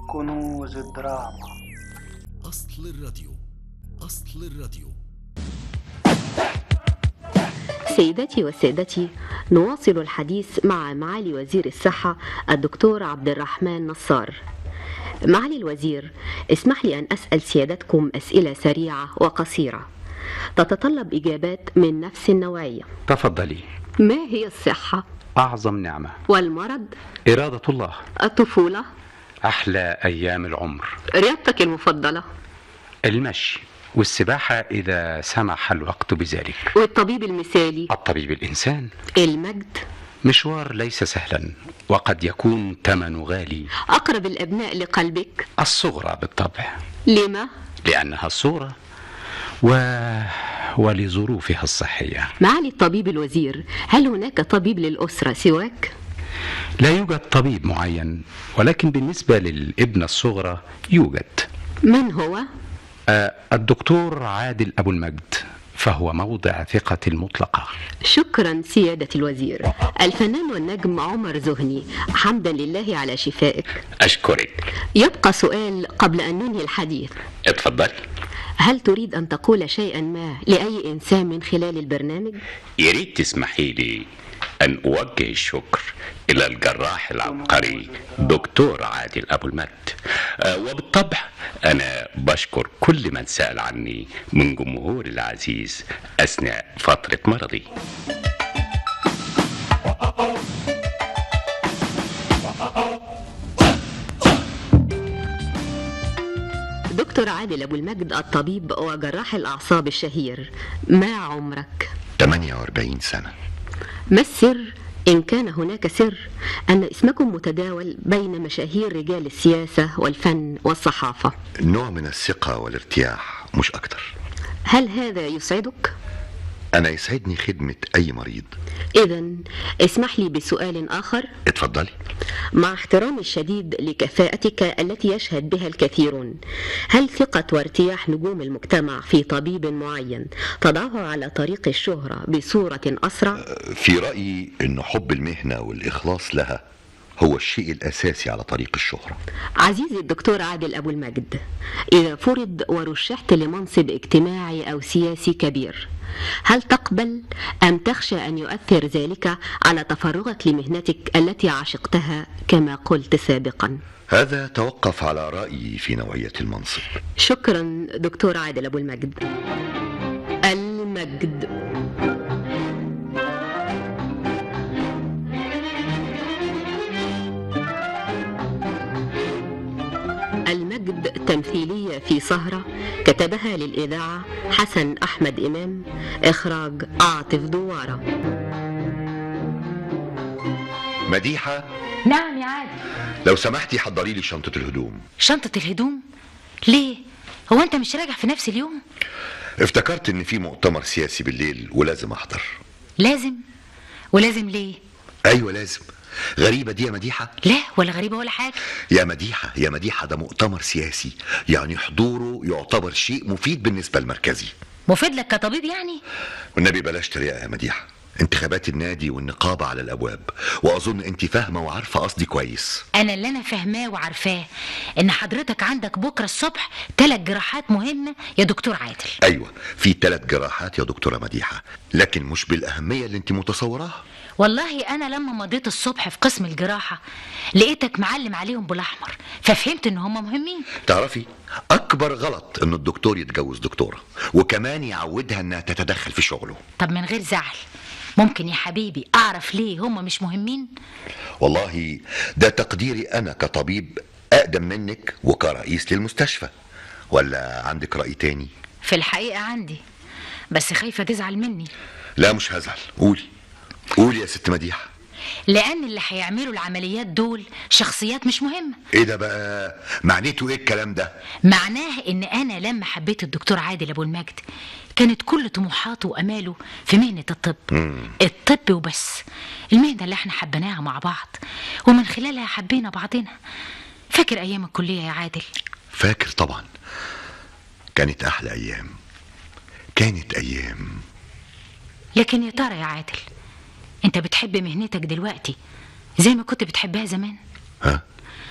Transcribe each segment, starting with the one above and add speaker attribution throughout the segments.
Speaker 1: كنوز الدراما
Speaker 2: أصل الراديو أصل الراديو
Speaker 3: سيداتي وسادتي نواصل الحديث مع معالي وزير الصحة الدكتور عبد الرحمن نصار معالي الوزير اسمح لي أن أسأل سيادتكم أسئلة سريعة وقصيرة تتطلب إجابات من نفس النوعية
Speaker 4: تفضلي
Speaker 3: ما هي الصحة
Speaker 4: أعظم نعمة
Speaker 3: والمرض
Speaker 4: إرادة الله
Speaker 3: الطفولة
Speaker 4: أحلى أيام العمر
Speaker 3: رياضتك المفضلة
Speaker 4: المشي والسباحة إذا سمح الوقت بذلك
Speaker 3: والطبيب المثالي
Speaker 4: الطبيب الإنسان
Speaker 3: المجد
Speaker 4: مشوار ليس سهلا وقد يكون ثمنه غالي
Speaker 3: أقرب الأبناء لقلبك
Speaker 4: الصغرى بالطبع
Speaker 3: لما؟
Speaker 4: لأنها الصورة و... ولظروفها الصحية
Speaker 3: معالي الطبيب الوزير هل هناك طبيب للأسرة سواك؟
Speaker 4: لا يوجد طبيب معين ولكن بالنسبة للابنة الصغرى يوجد
Speaker 3: من هو؟
Speaker 4: آه، الدكتور عادل أبو المجد فهو موضع ثقة المطلقة
Speaker 3: شكرا سيادة الوزير الفنان والنجم عمر زهني حمدا لله على شفائك
Speaker 5: أشكرك
Speaker 3: يبقى سؤال قبل أن ننهي الحديث
Speaker 5: اتفضلي
Speaker 3: هل تريد أن تقول شيئا ما لأي إنسان من خلال البرنامج؟
Speaker 5: يا ريت تسمحي لي أن أوجه الشكر إلى الجراح العبقري دكتور عادل أبو المجد آه، وبالطبع أنا بشكر كل من سأل عني من جمهور العزيز أثناء فترة مرضي
Speaker 3: دكتور عادل أبو المجد الطبيب وجراح الأعصاب الشهير ما عمرك؟
Speaker 6: 48 سنة
Speaker 3: ما السر إن كان هناك سر أن اسمكم متداول بين مشاهير رجال السياسة والفن والصحافة
Speaker 6: نوع من الثقة والارتياح مش أكتر
Speaker 3: هل هذا يسعدك؟
Speaker 6: أنا يسعدني خدمة أي مريض
Speaker 3: إذا اسمح لي بسؤال آخر
Speaker 6: اتفضلي
Speaker 3: مع احترامي الشديد لكفاءتك التي يشهد بها الكثيرون هل ثقة وارتياح نجوم المجتمع في طبيب معين تضعه على طريق الشهرة بصورة أسرع؟
Speaker 6: في رأيي أن حب المهنة والإخلاص لها هو الشيء الأساسي على طريق الشهرة
Speaker 3: عزيزي الدكتور عادل أبو المجد إذا فرض ورشحت لمنصب اجتماعي أو سياسي كبير هل تقبل أم تخشى أن يؤثر ذلك على تفرغك لمهنتك التي عشقتها كما قلت سابقا
Speaker 6: هذا توقف على رأيي في نوعية المنصب
Speaker 3: شكرا دكتور عادل أبو المجد المجد المجد تمثيلية في سهرة كتبها للإذاعة حسن أحمد إمام إخراج عاطف دوارة
Speaker 6: مديحة
Speaker 7: نعم يا عادل
Speaker 6: لو سمحتي حضري لي شنطة الهدوم
Speaker 7: شنطة الهدوم ليه هو انت مش راجع في نفس اليوم
Speaker 6: افتكرت ان في مؤتمر سياسي بالليل ولازم احضر
Speaker 7: لازم ولازم ليه
Speaker 6: ايوه لازم غريبة دي يا مديحة
Speaker 7: لا ولا غريبة ولا حاجة
Speaker 6: يا مديحة يا مديحة ده مؤتمر سياسي يعني حضوره يعتبر شيء مفيد بالنسبة المركزي
Speaker 7: مفيد لك كطبيب يعني
Speaker 6: والنبي بلاش تريقة يا مديحة انتخابات النادي والنقابة على الأبواب وأظن أنت فاهمة وعارفة قصدي كويس
Speaker 7: انا اللي انا فاهماه وعارفاه ان حضرتك عندك بكرة الصبح ثلاث جراحات مهمة يا دكتور عادل
Speaker 6: أيوة في ثلاث جراحات يا دكتورة مديحة لكن مش بالأهمية اللي أنت متصوراها
Speaker 7: والله انا لما مضيت الصبح في قسم الجراحة لقيتك معلم عليهم بالاحمر ففهمت ان هم مهمين
Speaker 6: تعرفي أكبر غلط إن الدكتور يتجوز دكتورة وكمان يعودها إنها تتدخل في شغله
Speaker 7: طب من غير زعل ممكن يا حبيبي اعرف ليه هم مش مهمين
Speaker 6: والله ده تقديري أنا كطبيب أقدم منك وكرئيس للمستشفى ولا عندك رأي تاني
Speaker 7: في الحقيقة عندي بس خايفة تزعل مني
Speaker 6: لا مش هزعل قولي قولي يا ست مديحة
Speaker 7: لأن اللي هيعملوا العمليات دول شخصيات مش مهمة
Speaker 6: ايه ده بقى معنيته ايه الكلام ده
Speaker 7: معناه إن أنا لما حبيت الدكتور عادل أبو المجد كانت كل طموحاته وأماله في مهنة الطب الطب وبس المهنة اللي احنا حبيناها مع بعض ومن خلالها حبينا بعضنا فاكر أيام الكلية يا عادل
Speaker 6: فاكر طبعا كانت احلى ايام كانت ايام
Speaker 7: لكن يا ترى يا عادل انت بتحب مهنتك دلوقتي زي ما كنت بتحبها زمان
Speaker 6: ها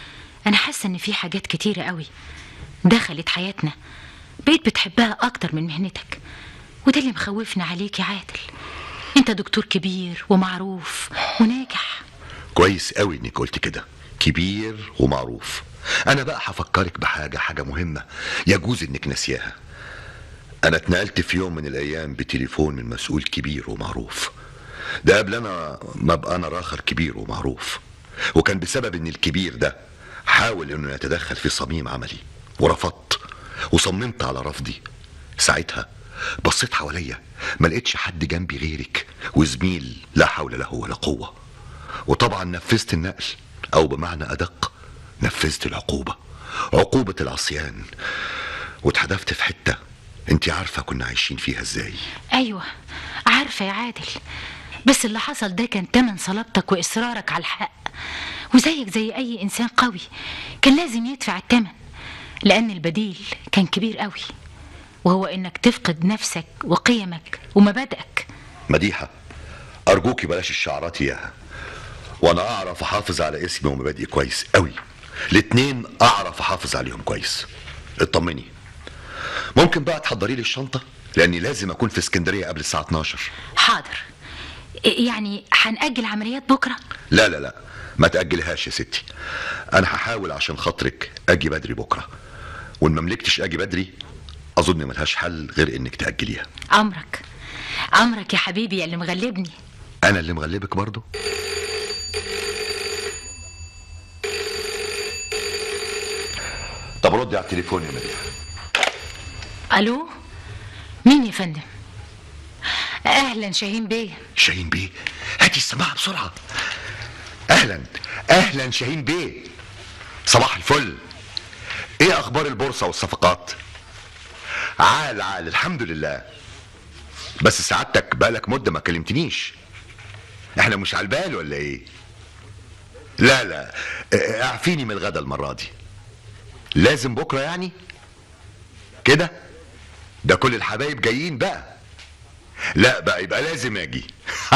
Speaker 7: انا حاسه ان في حاجات كتيره قوي دخلت حياتنا بقيت بتحبها اكتر من مهنتك وده اللي مخوفني عليك يا عادل انت دكتور كبير ومعروف وناجح
Speaker 6: كويس قوي انك قلت كده كبير ومعروف انا بقى هفكرك بحاجه حاجه مهمه يجوز انك نسياها انا اتنقلت في يوم من الايام بتليفون من مسؤول كبير ومعروف ده قبل انا ما ابقى انا راخر كبير ومعروف وكان بسبب ان الكبير ده حاول انه يتدخل في صميم عملي ورفضت وصممت على رفضي ساعتها بصيت حواليا ما لقيتش حد جنبي غيرك وزميل لا حول له ولا قوه وطبعا نفذت النقل او بمعنى ادق نفذت العقوبه عقوبه العصيان واتحدفت في حته انت عارفه كنا عايشين فيها ازاي
Speaker 7: ايوه عارفه يا عادل بس اللي حصل ده كان تمن صلابتك واصرارك على الحق وزيك زي اي انسان قوي كان لازم يدفع التمن لان البديل كان كبير قوي وهو انك تفقد نفسك وقيمك ومبادئك
Speaker 6: مديحه ارجوكي بلاش الشعارات اياها وانا اعرف احافظ على اسمي ومبادئي كويس قوي الاتنين اعرف احافظ عليهم كويس اطمني ممكن بقى تحضري لي الشنطه لاني لازم اكون في اسكندريه قبل الساعه 12
Speaker 7: حاضر يعني هنأجل عمليات بكره
Speaker 6: لا لا لا ما تأجلهاش يا ستي أنا هحاول عشان خاطرك أجي بدري بكرة وإن ما ملكتش أجي بدري أظن ملهاش حل غير إنك تأجليها
Speaker 7: امرك امرك يا حبيبي يا اللي مغلبني
Speaker 6: أنا اللي مغلبك برضو طب ردي على التليفون يا مديحة
Speaker 7: الو مين يا فندم اهلا شاهين بيه
Speaker 6: شاهين بيه هاتي السماعة بسرعة أهلا أهلا شاهين بيه صباح الفل إيه أخبار البورصة والصفقات عال عال الحمد لله بس سعادتك بقالك مدة ما كلمتنيش احنا مش على البال ولا ايه لا لا اه، اعفيني من الغدا المرة دي لازم بكرة يعني كده ده كل الحبايب جايين بقى لا بقى يبقى لازم اجي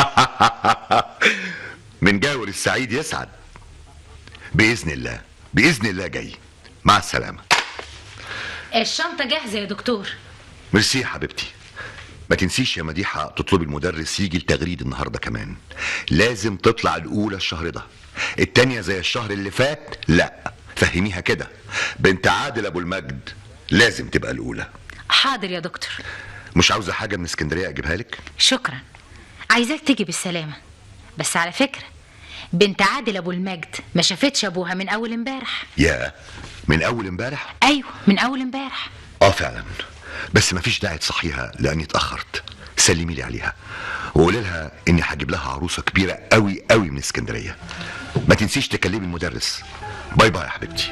Speaker 6: من جاور السعيد يسعد باذن الله باذن الله جاي مع السلامه
Speaker 7: الشنطه جاهزه يا دكتور
Speaker 6: ميرسي يا حبيبتي ما تنسيش يا مديحة تطلبي المدرس يجي التغريد النهاردة كمان لازم تطلع الأولى الشهر ده التانية زي الشهر اللي فات لا فهميها كده بنت عادل أبو المجد لازم تبقى الأولى
Speaker 7: حاضر يا دكتور
Speaker 6: مش عاوزة حاجة من اسكندرية أجيبها لك
Speaker 7: شكرا عايزاك تيجي بالسلامه بس على فكره بنت عادل ابو المجد ما شافتش ابوها من اول امبارح
Speaker 6: يا من أول امبارح
Speaker 7: ايوه من اول امبارح
Speaker 6: اه فعلا بس مفيش داعي تصحيها لاني اتاخرت سلمي لي عليها وقولي لها اني هجيب لها عروسه كبيره قوي قوي من اسكندريه ما تنسيش تكلمي المدرس باي باي يا حبيبتي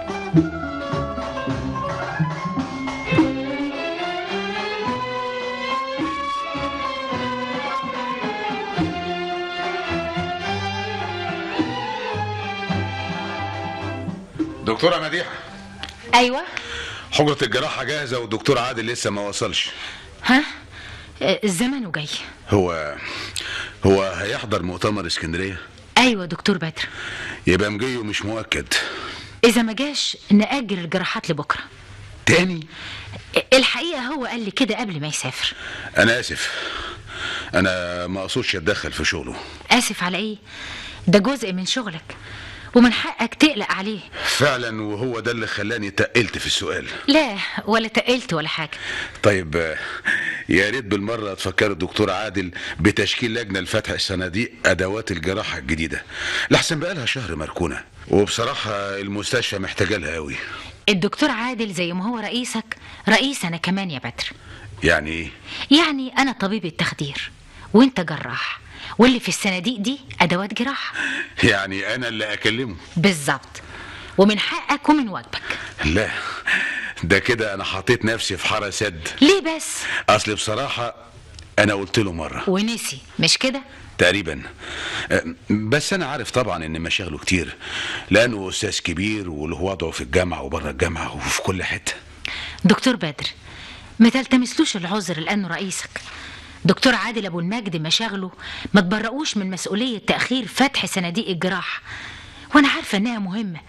Speaker 8: دكتورة مديحة
Speaker 7: ايوه
Speaker 8: حجرة الجراحة جاهزة والدكتور عادل لسه ما وصلش
Speaker 7: ها آه، الزمن جاي
Speaker 8: هو هو هيحضر مؤتمر اسكندرية
Speaker 7: ايوه دكتور بدر
Speaker 8: يبقى مجي ومش مؤكد
Speaker 7: اذا ما جاش ناجل الجراحات لبكره
Speaker 8: تاني
Speaker 7: الحقيقه هو قال لي كده قبل ما يسافر
Speaker 8: انا اسف انا ما اقصدش اتدخل في شغله
Speaker 7: اسف على ايه ده جزء من شغلك ومن حقك تقلق عليه
Speaker 8: فعلا وهو ده اللي خلاني تقلت في السؤال
Speaker 7: لا ولا تقلت ولا حاجه
Speaker 8: طيب آه، يا ريت بالمرة تفكر الدكتور عادل بتشكيل لجنة لفتح صناديق أدوات الجراحة الجديدة لحسن بقالها شهر مركونة وبصراحة المستشفى محتاجة لها قوي
Speaker 7: الدكتور عادل زي ما هو رئيسك رئيس انا كمان يا بدر
Speaker 8: يعني ايه
Speaker 7: يعني انا طبيب التخدير وانت جراح واللي في الصناديق دي ادوات جراحه
Speaker 8: يعني أنا اللي أكلمه
Speaker 7: بالظبط ومن حقك ومن واجبك
Speaker 8: لا ده كده أنا حطيت نفسي في حارة سد
Speaker 7: ليه بس
Speaker 8: أصل بصراحة أنا قلت له مرة
Speaker 7: ونسي مش كده
Speaker 8: تقريبا أه، بس انا عارف طبعا ان مشاغله كتير لانه استاذ كبير وله وضعه في الجامعه وبره الجامعه وفي كل حته
Speaker 7: دكتور بدر ما تلتمسلوش العذر لانه رئيسك دكتور عادل ابو المجد مشاغله ما تبرؤوش من مسؤوليه تاخير فتح صناديق الجراحه وانا عارفه انها مهمه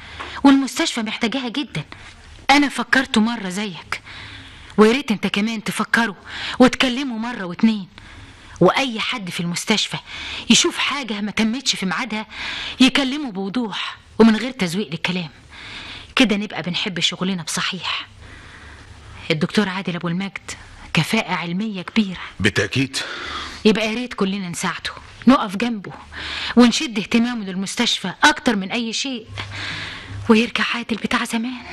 Speaker 7: والمستشفى محتاجاها جدا انا فكرت مرة زيك ويا ريت انت كمان تفكروا وتكلموا مرة واتنين واي حد في المستشفى يشوف حاجة ما تمتش في ميعادها يكلمه بوضوح ومن غير تزويق للكلام كده نبقى بنحب شغلنا بصحيح الدكتور عادل ابو المجد كفاءة علمية كبيرة
Speaker 8: بالتاكيد
Speaker 7: يبقى يا ريت كلنا نساعده نقف جنبه ونشد اهتمامه للمستشفى اكتر من اي شيء ويرجع عادل بتاع زمان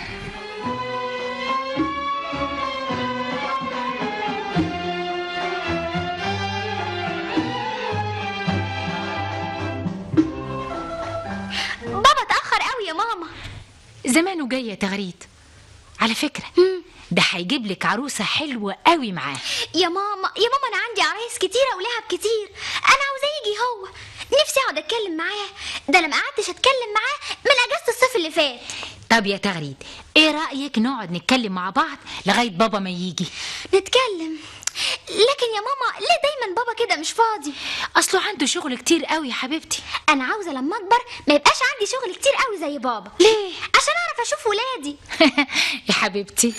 Speaker 9: بابا اتأخر قوي يا ماما
Speaker 7: زمانه جاي يا تغريد على فكرة ده هيجيب لك عروسة حلوة قوي معاه
Speaker 9: يا ماما يا ماما انا عندي عرايس كتيرة ولعب كتير انا عاوزاه يجي هو نفسي اقعد اتكلم معاه ده انا ما قعدتش اتكلم معاه من اجازة الصيف اللي فات
Speaker 7: طب يا تغريد ايه رأيك نقعد نتكلم مع بعض لغاية بابا ما يجي
Speaker 9: نتكلم لكن يا ماما ليه دايما بابا كده مش فاضي
Speaker 7: اصله عنده شغل كتير قوي يا حبيبتي
Speaker 9: انا عاوزة لما اكبر ما يبقاش عندي شغل كتير قوي زي بابا
Speaker 7: ليه
Speaker 9: عشان اعرف اشوف ولادي
Speaker 7: يا حبيبتي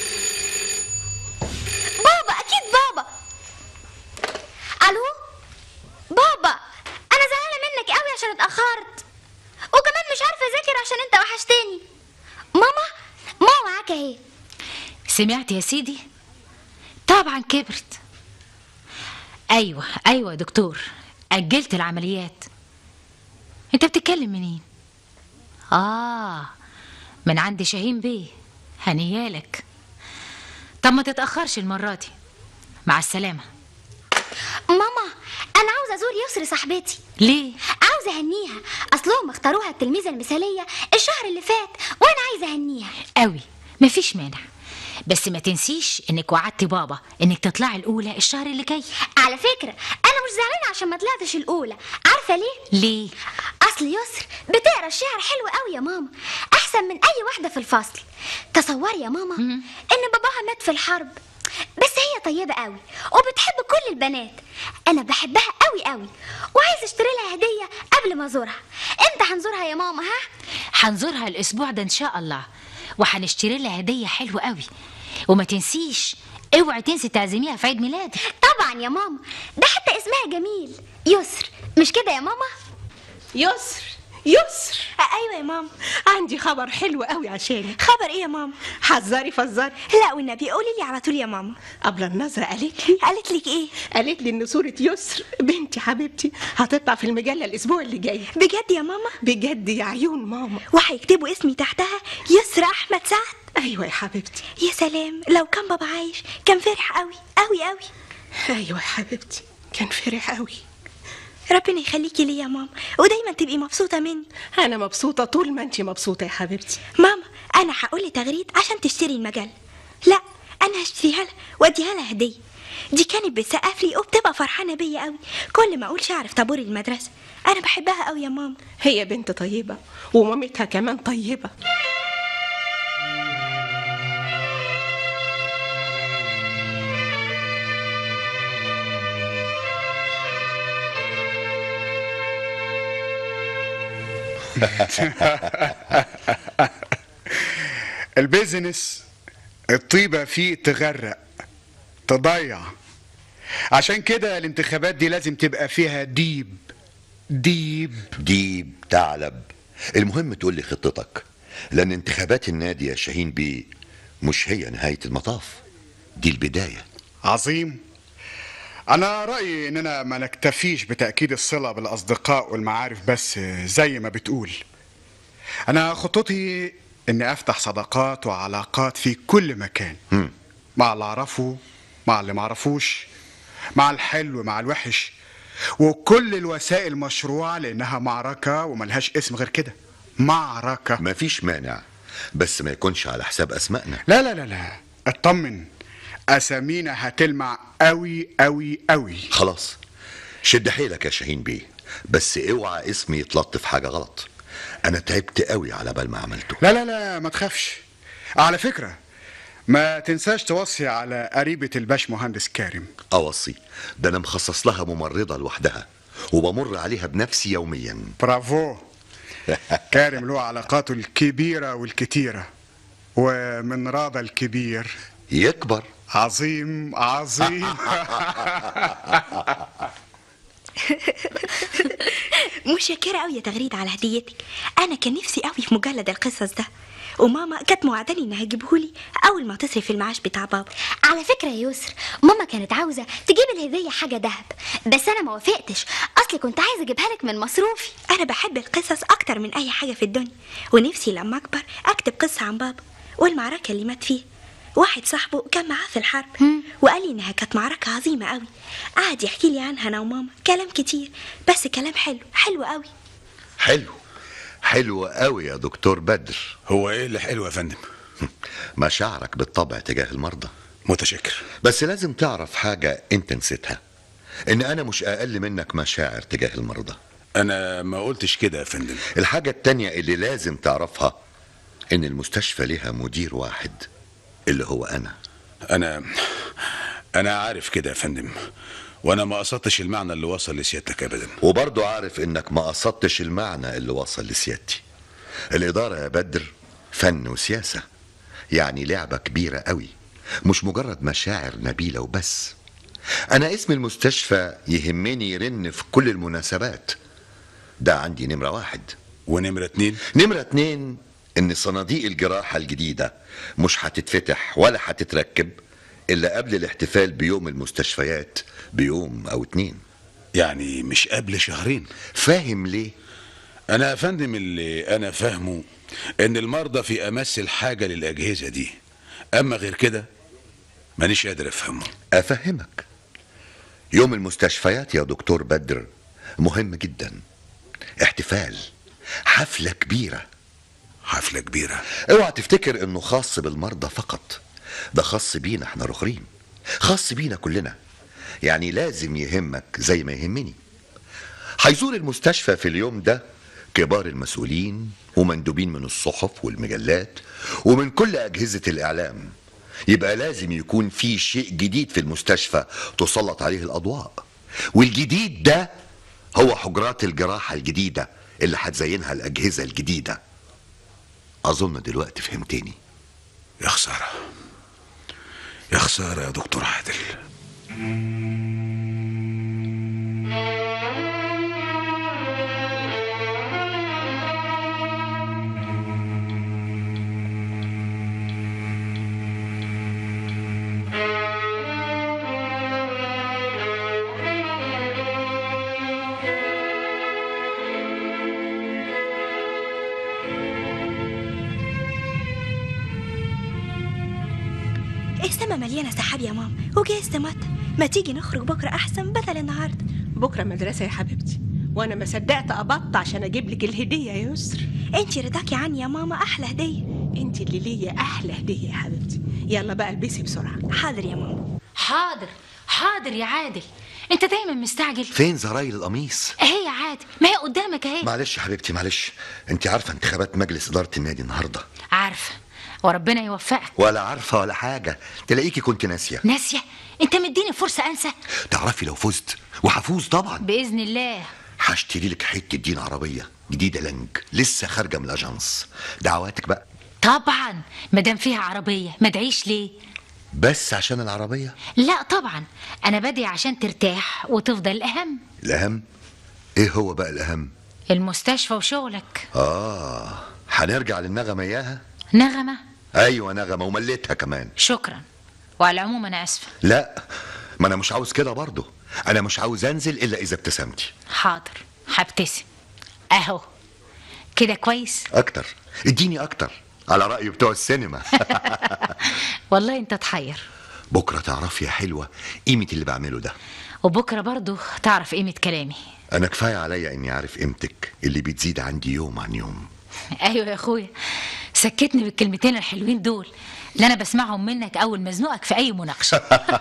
Speaker 9: بابا اكيد بابا الو بابا انا زعلانه منك قوي عشان اتاخرت وكمان مش عارفه اذاكر عشان انت وحشتني ماما ماما معاك اهي
Speaker 7: سمعت يا سيدي طبعا كبرت ايوه ايوه يا دكتور اجلت العمليات انت بتتكلم منين اه من عند شاهين بيه هنيالك طب ما تتاخرش المره دي مع السلامه
Speaker 9: ماما انا عاوزه ازور يسري صاحبتي
Speaker 7: ليه
Speaker 9: عاوزه اهنيها اصلهم اختاروها التلميذه المثاليه الشهر اللي فات وانا عايزه اهنيها
Speaker 7: قوي مفيش مانع بس ما تنسيش انك وعدتي بابا انك تطلعي الاولى الشهر اللي جاي
Speaker 9: على فكره انا مش زعلانه عشان ما طلعتش الاولى عارفه ليه
Speaker 7: ليه
Speaker 9: اصل يسر بتقرا الشعر حلو قوي يا ماما احسن من اي واحده في الفصل تصوري يا ماما ان باباها مات في الحرب بس هي طيبه قوي وبتحب كل البنات انا بحبها قوي قوي وعايزه اشتري لها هديه قبل ما ازورها امتى هنزورها يا ماما ها
Speaker 7: هنزورها الاسبوع ده ان شاء الله وهنشتري لها هديه حلوه قوي وما تنسيش اوعي تنسي تعزميها في عيد ميلادك
Speaker 9: طبعا يا ماما ده حتى اسمها جميل يسر مش كده يا ماما
Speaker 10: يسر يسر
Speaker 11: ايوه يا ماما
Speaker 10: عندي خبر حلو قوي عشانك
Speaker 11: خبر ايه يا ماما
Speaker 10: حذري فزري
Speaker 11: لا والنبي قولي لي على طول يا ماما
Speaker 10: قبل النظرة قالت لي
Speaker 11: قالت لك ايه
Speaker 10: قالت لي ان صورة يسر بنتي حبيبتي هتطلع في المجلة الاسبوع اللي جاي
Speaker 11: بجد يا ماما
Speaker 10: بجد يا عيون ماما
Speaker 11: وهيكتبوا اسمي تحتها يسرى احمد سعد
Speaker 10: ايوه يا حبيبتي
Speaker 11: يا سلام لو كان بابا عايش كان فرح قوي قوي قوي
Speaker 10: ايوه يا حبيبتي كان فرح قوي
Speaker 11: ربنا يخليكي لي يا ماما ودايما تبقي مبسوطه مني
Speaker 10: انا مبسوطه طول ما انت مبسوطه يا حبيبتي
Speaker 11: ماما انا هقول لتغريد عشان تشتري المجله لا انا هشتريها لها واديها لها هديه دي كانت بتسقف لي وبتبقى فرحانه بيا قوي كل ما اقول شعر في طابور المدرسه انا بحبها قوي يا ماما
Speaker 10: هي بنت طيبه ومامتها كمان طيبه
Speaker 12: البيزنس الطيبة فيه تغرق تضيع عشان كده الانتخابات دي لازم تبقى فيها ديب ديب
Speaker 6: ديب ثعلب المهم تقول لي خطتك لان انتخابات النادي يا شاهين بيه مش هي نهاية المطاف دي البداية
Speaker 12: عظيم أنا رأيي إننا ما نكتفيش بتأكيد الصلة بالأصدقاء والمعارف بس زي ما بتقول أنا خطتي إني أفتح صداقات وعلاقات في كل مكان
Speaker 6: هم.
Speaker 12: مع اللي أعرفه مع اللي معرفوش مع الحلو مع الوحش وكل الوسائل مشروعة لأنها معركة وملهاش اسم غير كده معركة
Speaker 6: مفيش مانع بس ما يكونش على حساب اسمائنا
Speaker 12: لا لا لا لا اطمن أسامينا هتلمع قوي قوي قوي
Speaker 6: خلاص شد حيلك يا شاهين بيه بس اوعى اسمي يتلطف حاجة غلط انا تعبت قوي على بال ما عملته
Speaker 12: لا لا لا ما تخافش على فكرة ما تنساش توصي على قريبة الباش مهندس كارم
Speaker 6: اوصي ده انا مخصص لها ممرضة لوحدها وبمر عليها بنفسي يوميا
Speaker 12: برافو كارم له علاقاته الكبيرة والكتيرة ومن راضى الكبير
Speaker 6: يكبر
Speaker 12: عظيم عظيم
Speaker 11: متشكرة أوي يا تغريد على هديتك أنا كان نفسي أوي في مجلد القصص ده وماما كانت موعداني إنها تجيبهولي أول ما تصرف المعاش بتاع بابا
Speaker 9: على فكرة يا يسر ماما كانت عاوزة تجيب الهدية حاجة دهب بس أنا ما وافقتش أصلي كنت عايزة أجيبها لك من مصروفي
Speaker 11: أنا بحب القصص أكتر من أي حاجة في الدنيا ونفسي لما أكبر أكتب قصة عن بابا والمعركة اللي مات فيها واحد صاحبه كان معاه في الحرب وقال لي إنها كانت معركة عظيمة أوي قعد يحكي لي عنها أنا وماما كلام كتير بس كلام حلو حلو أوي
Speaker 6: حلو حلو قوي يا دكتور بدر
Speaker 8: هو ايه اللي حلو يا فندم
Speaker 6: مشاعرك بالطبع تجاه المرضى
Speaker 8: متشكر
Speaker 6: بس لازم تعرف حاجة انت نسيتها ان انا مش اقل منك مشاعر تجاه المرضى
Speaker 8: انا ما قلتش كده يا فندم
Speaker 6: الحاجة التانية اللي لازم تعرفها ان المستشفى ليها مدير واحد اللي هو انا
Speaker 8: انا انا عارف كده يا فندم وانا ما قصدتش المعنى اللي وصل لسيادتك ابدا
Speaker 6: وبرضه عارف انك ما قصدتش المعنى اللي وصل لسيادتي الادارة يا بدر فن وسياسة يعني لعبة كبيرة قوي مش مجرد مشاعر نبيلة وبس انا اسم المستشفى يهمني يرن في كل المناسبات ده عندي نمرة واحد
Speaker 8: ونمرة اتنين
Speaker 6: نمرة اتنين ان صناديق الجراحة الجديدة مش هتتفتح ولا هتتركب الا قبل الاحتفال بيوم المستشفيات بيوم او اتنين
Speaker 8: يعني مش قبل شهرين
Speaker 6: فاهم ليه
Speaker 8: انا يا فندم اللي انا فاهمه ان المرضى في امس الحاجة للاجهزة دي اما غير كده مانيش قادر افهمه
Speaker 6: افهمك يوم المستشفيات يا دكتور بدر مهم جدا احتفال حفلة كبيرة
Speaker 8: حفلة كبيرة
Speaker 6: اوعى تفتكر انه خاص بالمرضى فقط ده خاص بينا احنا رخرين خاص بينا كلنا يعني لازم يهمك زي ما يهمني هيزور المستشفى في اليوم ده كبار المسؤولين ومندوبين من الصحف والمجلات ومن كل أجهزة الإعلام يبقى لازم يكون في شيء جديد في المستشفى تسلط عليه الأضواء والجديد ده هو حجرات الجراحة الجديدة اللي هتزينها الأجهزة الجديدة أظن دلوقتي فهمتني
Speaker 8: يا خسارة يا خسارة يا دكتور عادل
Speaker 11: السما مليانة سحاب يا ماما وجايز تمطر ما تيجي نخرج بكرة أحسن بدل النهاردة
Speaker 10: بكرة مدرسة يا حبيبتي وأنا ما صدقت أبط عشان أجيب لك الهدية يا يسر
Speaker 11: انتي رضاكي عني يا ماما أحلى هدية
Speaker 10: انت اللي ليا أحلى هدية يا حبيبتي يلا بقى البسي بسرعة
Speaker 11: حاضر يا ماما
Speaker 7: حاضر حاضر يا عادل انت دايما مستعجل
Speaker 6: فين زراير القميص
Speaker 7: اهي يا عادل ما هي قدامك اهي
Speaker 6: معلش يا حبيبتي معلش انت عارفه انتخابات مجلس اداره النادي النهارده
Speaker 7: عارفه وربنا يوفقك
Speaker 6: ولا عارفه ولا حاجه تلاقيكي كنت ناسيه
Speaker 7: ناسيه انت مديني فرصه انسى
Speaker 6: تعرفي لو فزت وهفوز طبعا
Speaker 7: باذن الله
Speaker 6: هشتري لك حته دين عربيه جديده لنج لسه خارجه من الاجانس دعواتك بقى
Speaker 7: طبعا مادام فيها عربيه ما ادعيش ليه
Speaker 6: بس عشان العربيه
Speaker 7: لا طبعا انا بدعي عشان ترتاح وتفضل الاهم
Speaker 6: الاهم ايه هو بقى الاهم
Speaker 7: المستشفى وشغلك
Speaker 6: اه هنرجع للنغمه اياها
Speaker 7: نغمه
Speaker 6: ايوه نغمه ومليتها كمان
Speaker 7: شكرا وعلى العموم انا اسفه
Speaker 6: لا ما انا مش عاوز كده برضه انا مش عاوز انزل الا اذا ابتسمتي
Speaker 7: حاضر هبتسم اهو كده كويس
Speaker 6: اكتر اديني اكتر على راي بتوع السينما
Speaker 7: والله انت تحير
Speaker 6: بكره تعرفي يا حلوه قيمه اللي بعمله ده
Speaker 7: وبكره برضو تعرف قيمه كلامي
Speaker 6: انا كفايه عليا اني عارف قيمتك اللي بتزيد عندي يوم عن يوم
Speaker 7: ايوه يا اخويا سكتني بالكلمتين الحلوين دول اللي انا بسمعهم منك اول ما ازنقك في اي مناقشه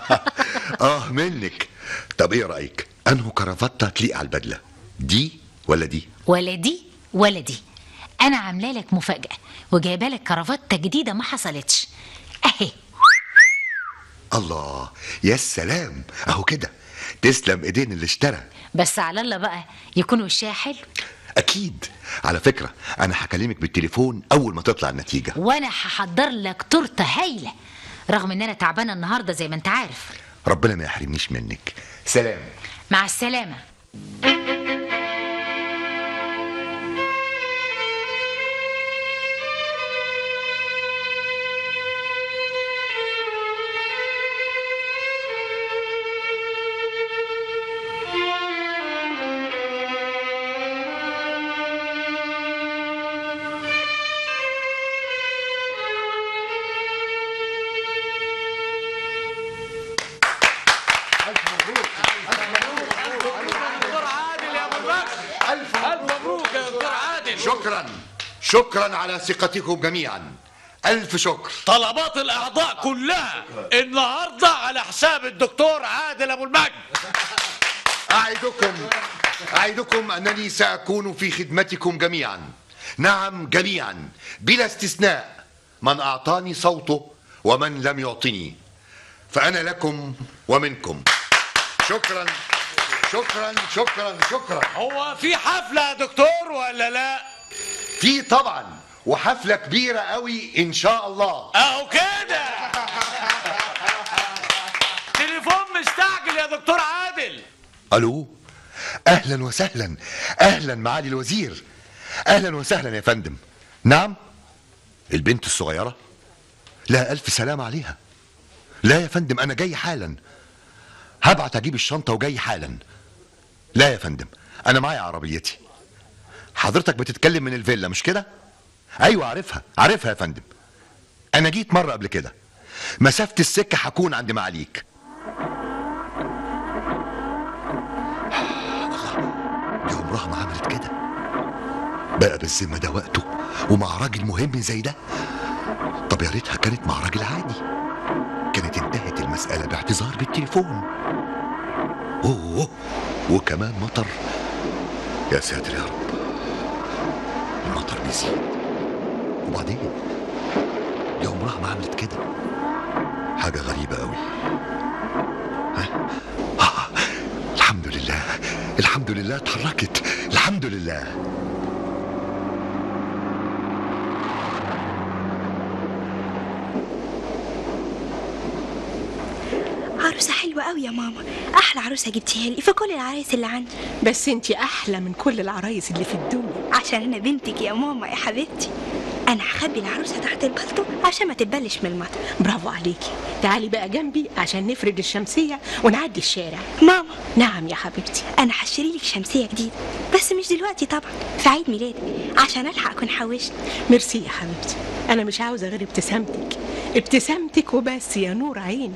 Speaker 6: اه منك طب ايه رايك انه كرافته تليق على البدله دي ولا دي
Speaker 7: ولا دي ولا دي انا عامله لك مفاجاه وجايبه لك كرافته جديده ما حصلتش اهي
Speaker 6: الله يا سلام اهو كده تسلم ايدين اللي اشترى
Speaker 7: بس على الله بقى يكون وشها حلو
Speaker 6: اكيد على فكره انا هكلمك بالتليفون اول ما تطلع النتيجه
Speaker 7: وانا هحضر لك تورته هايله رغم ان انا تعبانه النهارده زي ما انت عارف
Speaker 6: ربنا ما يحرمنيش منك سلام
Speaker 7: مع السلامه
Speaker 6: ألف مبروك يا دكتور عادل شكرا شكرا على ثقتكم جميعا ألف شكر
Speaker 13: طلبات الاعضاء كلها النهارده على حساب الدكتور عادل ابو المجد
Speaker 6: أعدكم أعدكم أنني سأكون في خدمتكم جميعا نعم جميعا بلا استثناء من أعطاني صوته ومن لم يعطني فأنا لكم ومنكم شكرا شكرا شكرا شكرا
Speaker 13: هو في حفله يا دكتور ولا لا
Speaker 6: في طبعا وحفلة كبيرة قوي إن شاء الله
Speaker 13: اهو كده تليفون مستعجل يا دكتور عادل
Speaker 6: ألو أهلا وسهلا أهلا معالي الوزير أهلا وسهلا يا فندم نعم البنت الصغيرة لا ألف سلام عليها لا يا فندم أنا جاي حالا هبعت أجيب الشنطة وجاي حالا لا يا فندم أنا معايا عربيتي حضرتك بتتكلم من الفيلا مش كده أيوة عارفها عارفها يا فندم أنا جيت مرة قبل كده مسافة السكة هكون عند معاليك دي عمرها ما عملت كده بقى بالذمة ده وقته ومع راجل مهم زي ده طب يا ريتها كانت مع راجل عادي كانت انتهت المسألة باعتذار بالتليفون أوه وكمان مطر يا ساتر يا رب المطر بيزيد وبعدين دي عمرها ما عملت كده حاجة غريبة قوي ها؟ آه. الحمد لله الحمد لله اتحركت الحمد لله
Speaker 11: عروسة حلوة قوي يا ماما أحلى عروسة جبتيها لي في كل العرايس اللي عندي
Speaker 10: بس انتي أحلى من كل العرايس اللي في الدنيا
Speaker 11: عشان أنا بنتك يا ماما يا حبيبتي أنا هخبي العروسة تحت البلطو عشان ما تتبلش من المطر
Speaker 10: برافو عليكي تعالي بقى جنبي عشان نفرد الشمسية ونعدي الشارع
Speaker 11: ماما
Speaker 10: نعم يا حبيبتي
Speaker 11: أنا هشتري لك شمسية جديدة بس مش دلوقتي طبعا في عيد ميلادي عشان ألحق أكون حوشت
Speaker 10: ميرسي يا حبيبتي أنا مش عاوزة غير ابتسامتك ابتسامتك وبس يا نور عيني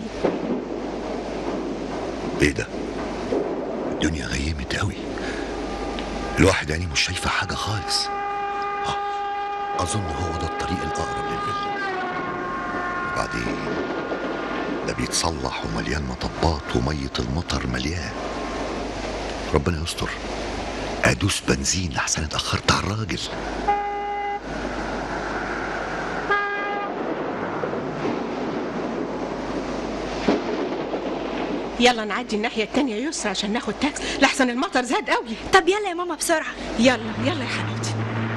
Speaker 6: ايه ده الدنيا غيمت قوي الواحد يعني مش شايفه حاجه خالص آه. اظن هو ده الطريق الاقرب للفيلا وبعدين ده بيتصلح ومليان مطبات وميه المطر مليان ربنا يستر ادوس بنزين لحسن اتاخرت على الراجل
Speaker 10: يلا نعدي الناحية التانية يسرى عشان ناخد تاكس لحسن المطر زاد قوي
Speaker 11: طب يلا يا ماما بسرعة
Speaker 10: يلا يلا يا حبيبتي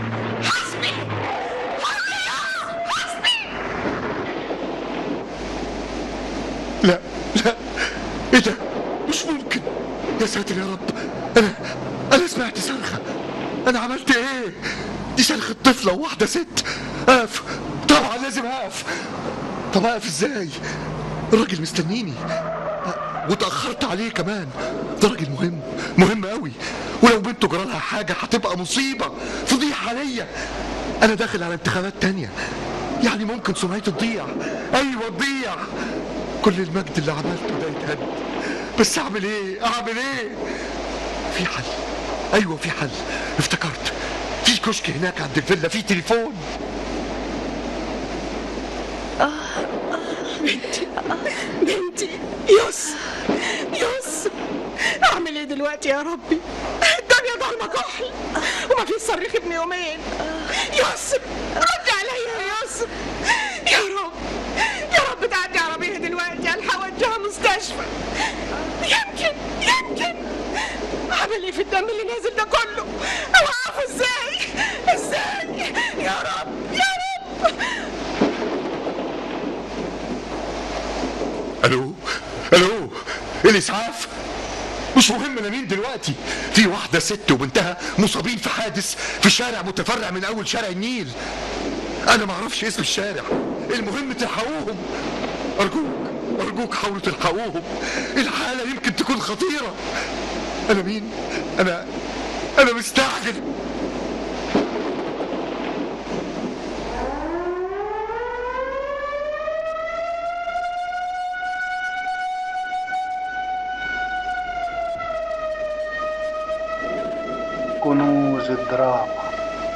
Speaker 6: لا لا ايه ده مش ممكن يا ساتر يا رب انا انا سمعت صرخه انا عملت ايه دي صرخه طفله وواحده ست اقف طبعا لازم اقف طب اقف ازاي الراجل مستنيني أ- وتاخرت عليه كمان ده راجل مهم مهم قوي ولو بنته جرالها حاجه هتبقى مصيبه فضيحه عليا انا داخل على انتخابات تانية يعني ممكن سمعتي تضيع ايوه تضيع كل المجد اللي عملته ده يتهد بس اعمل ايه اعمل ايه في حل ايوه في حل افتكرت في كشك هناك عند الفيلا في تليفون
Speaker 10: بنتي بنتي يس يس اعمل ايه دلوقتي يا ربي الدنيا ضلمه كحل وما في صريخ ابن يومين يس رد عليا يا يس يا رب يا رب تعدي عربيه دلوقتي الحق اوجهها مستشفى يمكن يمكن اعمل ايه في الدم اللي نازل ده كله اوقفه ازاي
Speaker 6: الو الو الاسعاف مش مهم انا مين دلوقتي في واحده ست وبنتها مصابين في حادث في شارع متفرع من اول شارع النيل انا ما اعرفش اسم الشارع المهم تلحقوهم ارجوك ارجوك حاولوا تلحقوهم الحاله يمكن تكون خطيره انا مين انا انا مستعجل
Speaker 1: كنوز الدراما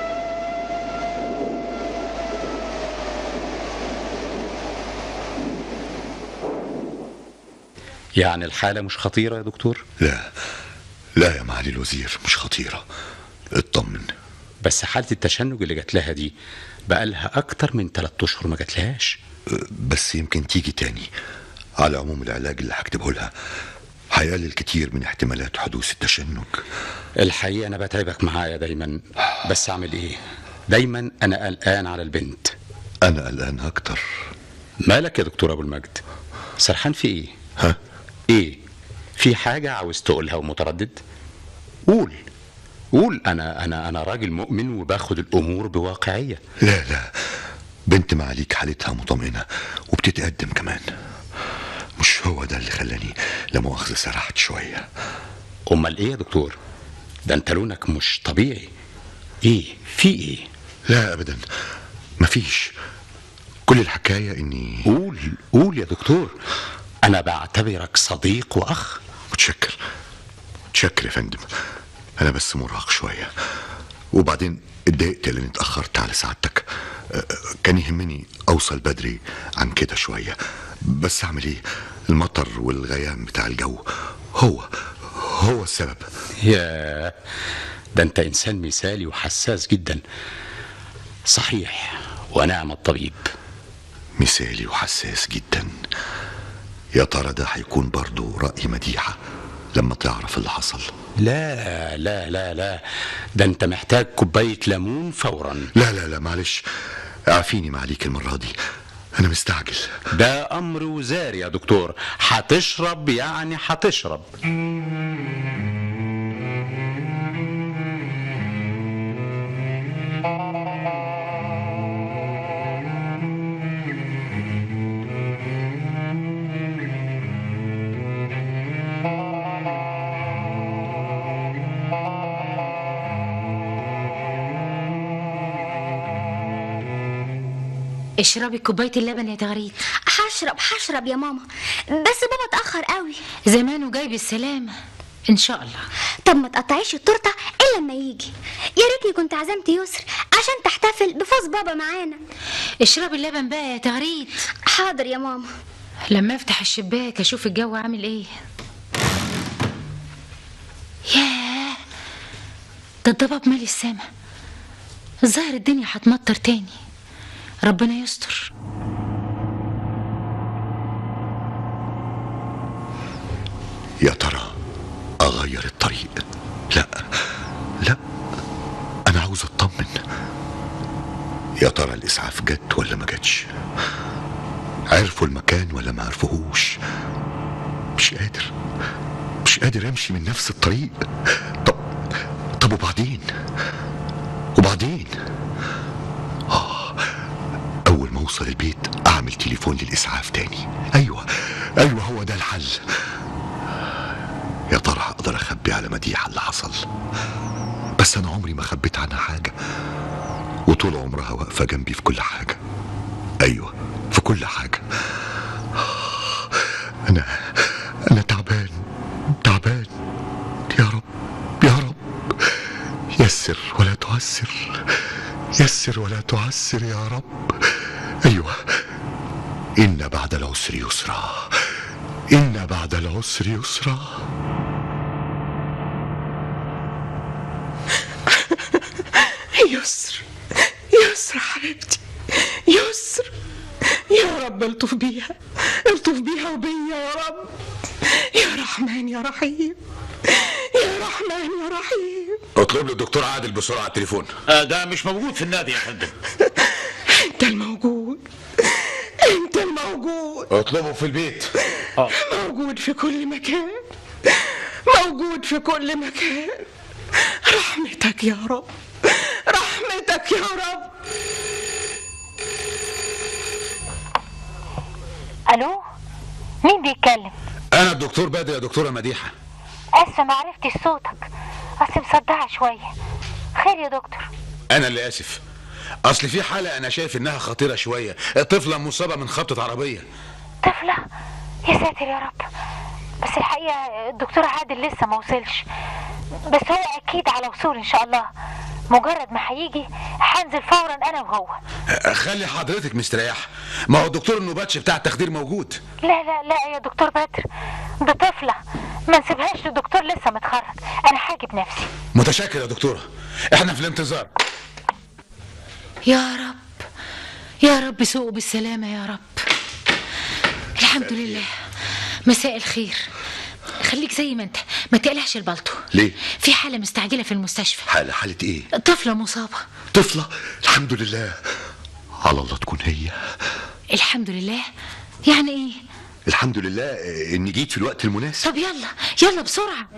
Speaker 4: يعني الحالة مش خطيرة يا دكتور
Speaker 6: لا لا يا معالي الوزير مش خطيره اطمن
Speaker 4: بس حالة التشنج اللي جات لها دي بقالها أكتر من ثلاثة أشهر ما جاتلهاش
Speaker 6: بس يمكن تيجي تاني على عموم العلاج اللي هكتبه لها هيقلل كتير من احتمالات حدوث التشنج
Speaker 4: الحقيقة أنا بتعبك معايا دايما بس أعمل إيه دايما أنا قلقان على البنت
Speaker 6: أنا قلقان أكتر
Speaker 4: مالك يا دكتور أبو المجد سرحان في إيه
Speaker 6: ها
Speaker 4: إيه في حاجة عاوز تقولها ومتردد قول قول أنا أنا أنا راجل مؤمن وباخد الأمور بواقعية
Speaker 6: لا لا بنت معاليك حالتها مطمئنة وبتتقدم كمان مش هو ده اللي خلاني لا مؤاخذة سرحت شوية
Speaker 4: أمال إيه يا دكتور ده أنت لونك مش طبيعي إيه في إيه
Speaker 6: لا أبدا مفيش كل الحكاية إني
Speaker 4: قول قول يا دكتور أنا بعتبرك صديق وأخ
Speaker 6: متشكر متشكر يا فندم أنا بس مرهق شوية وبعدين اتضايقت لأني اتأخرت على سعادتك أه، كان يهمني أوصل بدري عن كده شوية بس أعمل إيه المطر والغيام بتاع الجو هو هو السبب
Speaker 4: يا ده أنت إنسان مثالي وحساس جدا صحيح ونعم الطبيب
Speaker 6: مثالي وحساس جدا يا ترى ده هيكون برضو رأي مديحة لما تعرف اللي حصل
Speaker 4: لا لا لا لا ده أنت محتاج كوباية ليمون فورا
Speaker 6: لا لا لا معلش اعفيني معليك المرة دي أنا مستعجل
Speaker 4: ده أمر وزاري يا دكتور هتشرب يعني هتشرب
Speaker 7: اشربي كوبايه اللبن يا تغريد
Speaker 9: هشرب هشرب يا ماما بس بابا اتأخر قوي
Speaker 7: زمانه جاي بالسلامه ان شاء الله
Speaker 9: طب ما تقطعيش التورته الا لما يجي يا ريتني كنت عزمت يسر عشان تحتفل بفوز بابا معانا
Speaker 7: اشربي اللبن بقى يا تغريد
Speaker 9: حاضر يا ماما
Speaker 7: لما افتح الشباك اشوف الجو عامل ايه ياه ده الضباب مالي السما الظاهر الدنيا هتمطر تاني ربنا يستر
Speaker 6: يا ترى أغير الطريق لا لا أنا عاوز أطمن يا ترى الإسعاف جت ولا ما جتش عرفوا المكان ولا ما عرفوهوش مش قادر مش قادر أمشي من نفس الطريق طب طب وبعدين وبعدين آه أول ما أوصل البيت أعمل تليفون للإسعاف تاني أيوة أيوة هو ده الحل يا ترى هقدر اخبي على مديحه اللي حصل بس انا عمري ما خبيت عنها حاجه وطول عمرها واقفه جنبي في كل حاجه ايوه في كل حاجه انا انا تعبان تعبان يا رب يا رب يسر ولا تعسر يسر ولا تعسر يا رب ايوه ان بعد العسر يسرا ان بعد العسر يسرا
Speaker 10: يسر يسر حبيبتي يسر يا رب الطف بيها الطف بيها وبيا يا رب يا رحمن يا رحيم يا رحمن يا رحيم
Speaker 8: اطلب لي الدكتور عادل بسرعه على التليفون
Speaker 13: آه، ده مش موجود في النادي يا فندم
Speaker 10: انت الموجود انت الموجود
Speaker 8: اطلبه في البيت
Speaker 10: موجود في كل مكان موجود في كل مكان رحمتك يا رب رحمتك يا رب
Speaker 7: الو مين بيتكلم
Speaker 8: انا الدكتور بدر يا دكتوره مديحه
Speaker 7: اسفه ما عرفتش صوتك اصل مصدعه شويه خير يا دكتور
Speaker 8: انا اللي اسف اصل في حاله انا شايف انها خطيره شويه طفله مصابه من خبطه عربيه
Speaker 7: طفله يا ساتر يا رب بس الحقيقه الدكتور عادل لسه ما وصلش بس هو اكيد على وصول ان شاء الله مجرد ما هيجي هنزل فورا انا وهو
Speaker 8: خلي حضرتك مستريح ما هو الدكتور النوباتش بتاع التخدير موجود
Speaker 7: لا لا لا يا دكتور بدر ده طفله ما نسيبهاش لدكتور لسه متخرج انا هاجي بنفسي
Speaker 8: متشكر يا دكتوره احنا في الانتظار
Speaker 7: يا رب يا رب سوقه بالسلامة يا رب الحمد لله مساء الخير خليك زي ما انت ما تقلعش البلطو
Speaker 6: ليه
Speaker 7: في حالة مستعجلة في المستشفى
Speaker 6: حالة حالة ايه
Speaker 7: طفلة مصابة
Speaker 6: طفلة الحمد لله على الله تكون هي
Speaker 7: الحمد لله يعني ايه
Speaker 6: الحمد لله اني جيت في الوقت المناسب
Speaker 7: طب يلا يلا بسرعة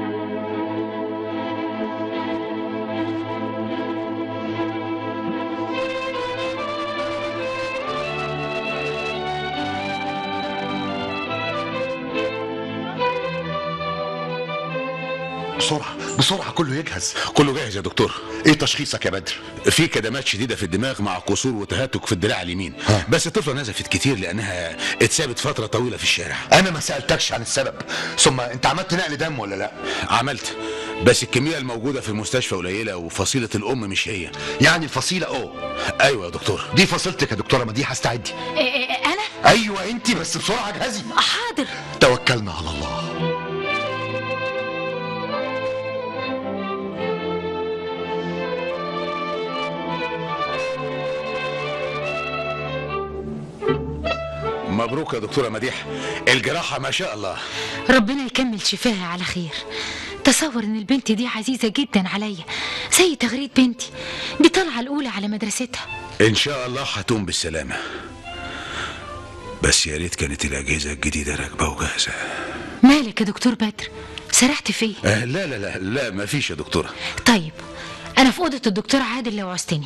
Speaker 6: بسرعة بسرعة كله يجهز
Speaker 8: كله جاهز يا دكتور
Speaker 6: ايه تشخيصك يا بدر
Speaker 8: في كدمات شديده في الدماغ مع كسور وتهتك في الدراع اليمين بس الطفله نزفت كتير لانها اتسابت فتره طويله في الشارع
Speaker 6: انا ما سألتكش عن السبب ثم انت عملت نقل دم ولا لا
Speaker 8: عملت بس الكميه الموجوده في المستشفى قليله وفصيله الام مش هي
Speaker 6: يعني الفصيلة او
Speaker 8: ايوه يا دكتور
Speaker 6: دي فصيلتك يا دكتورة مديحة استعدي
Speaker 7: إيه إيه انا
Speaker 6: ايوه انت بس بسرعة جهزي
Speaker 7: حاضر
Speaker 6: توكلنا على الله
Speaker 8: مبروك يا دكتوره مديحه الجراحه ما شاء الله
Speaker 7: ربنا يكمل شفاها على خير تصور ان البنت دي عزيزة جدا عليا زي تغريد بنتي دي طالعة الأولى على مدرستها
Speaker 8: ان شاء الله هتقوم بالسلامه بس يا ريت كانت الاجهزه الجديده راكبه وجاهزه
Speaker 7: مالك يا دكتور بدر سرحت فيه
Speaker 8: آه لا لا لا لا ما فيش يا دكتوره
Speaker 7: طيب أنا في أوضة الدكتور عادل لو عوزتني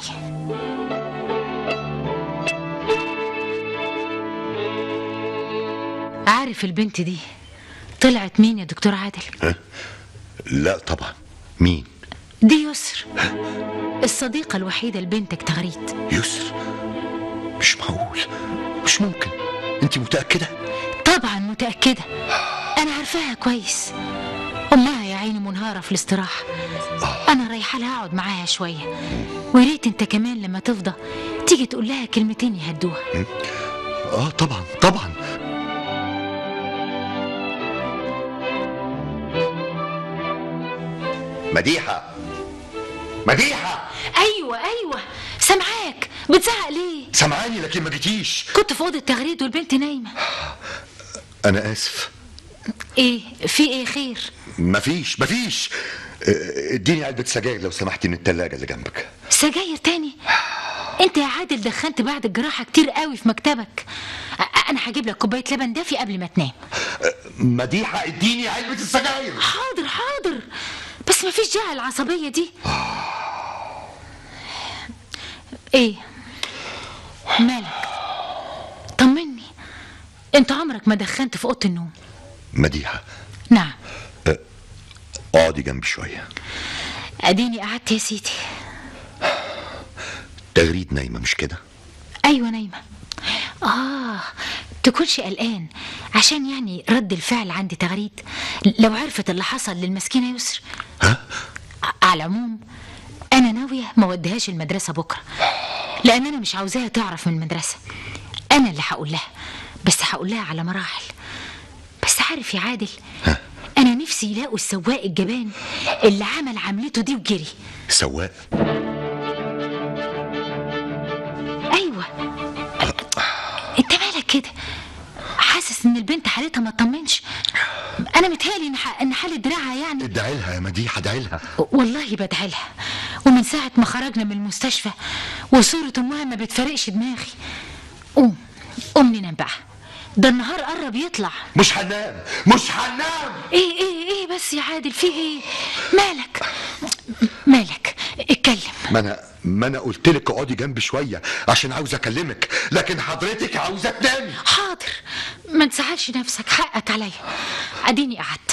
Speaker 7: عارف البنت دي طلعت مين يا دكتور عادل
Speaker 6: لا طبعا مين
Speaker 7: دي يسر الصديقة الوحيدة لبنتك تغريد
Speaker 6: يسر مش معقول مش ممكن انت متأكدة
Speaker 7: طبعا متأكدة أنا عارفاها كويس أمها يا عيني منهارة في الاستراحة أنا رايحة لها أقعد معاها شوية وريت أنت كمان لما تفضى تيجي تقول لها كلمتين يهدوها
Speaker 6: اه طبعا طبعا مديحة مديحة
Speaker 7: أيوة أيوة سامعاك بتزعق ليه
Speaker 6: سامعاني لكن ما جيتيش
Speaker 7: كنت في أوضة تغريد والبنت نايمة
Speaker 6: انا اسف
Speaker 7: إيه في إيه خير
Speaker 6: مفيش مفيش اه، اديني علبة سجاير لو سمحتي من التلاجة اللي جنبك
Speaker 7: سجاير تاني انت يا عادل دخنت بعد الجراحة كتير قوي في مكتبك أ- انا هجيب لك كوباية لبن دافي قبل ما تنام
Speaker 6: مديحة اديني علبة السجاير
Speaker 7: حاضر حاضر بس ما فيش داعي العصبية دي ايه مالك طمني انت عمرك ما دخنت في اوضه النوم
Speaker 6: مديحة
Speaker 7: نعم
Speaker 6: اقعدي جنبي شوية
Speaker 7: اديني قعدت يا سيدي
Speaker 6: تغريد نايمة مش كده
Speaker 7: ايوه نايمه اه تكونش قلقان عشان يعني رد الفعل عند تغريد لو عرفت اللي حصل للمسكينه يسر
Speaker 6: ها
Speaker 7: على العموم انا ناويه ما اوديهاش المدرسه بكره لان انا مش عاوزاها تعرف من المدرسه انا اللي هقول لها بس هقول لها على مراحل بس عارف يا عادل انا نفسي يلاقوا السواق الجبان اللي عمل عملته دي وجري
Speaker 6: سواق
Speaker 7: ايوه انت مالك كده حاسس ان البنت حالتها ما تطمنش انا متهيألي ان ح- ان حاله دراعها يعني
Speaker 6: ادعي لها يا مديحة ادعي لها
Speaker 7: والله بدعي لها ومن ساعة ما خرجنا من المستشفى وصورة أمها ما بتفارقش دماغي قوم قوم ننام بقى ده النهار قرب يطلع
Speaker 6: مش هنام مش هنام
Speaker 7: ايه ايه ايه بس يا عادل في ايه مالك مالك اتكلم
Speaker 6: ما انا ما انا قلت لك اقعدي جنبي شويه عشان عاوز اكلمك لكن حضرتك عاوزه تنامي
Speaker 7: حاضر ما تزعلش نفسك حقك عليا اديني قعدت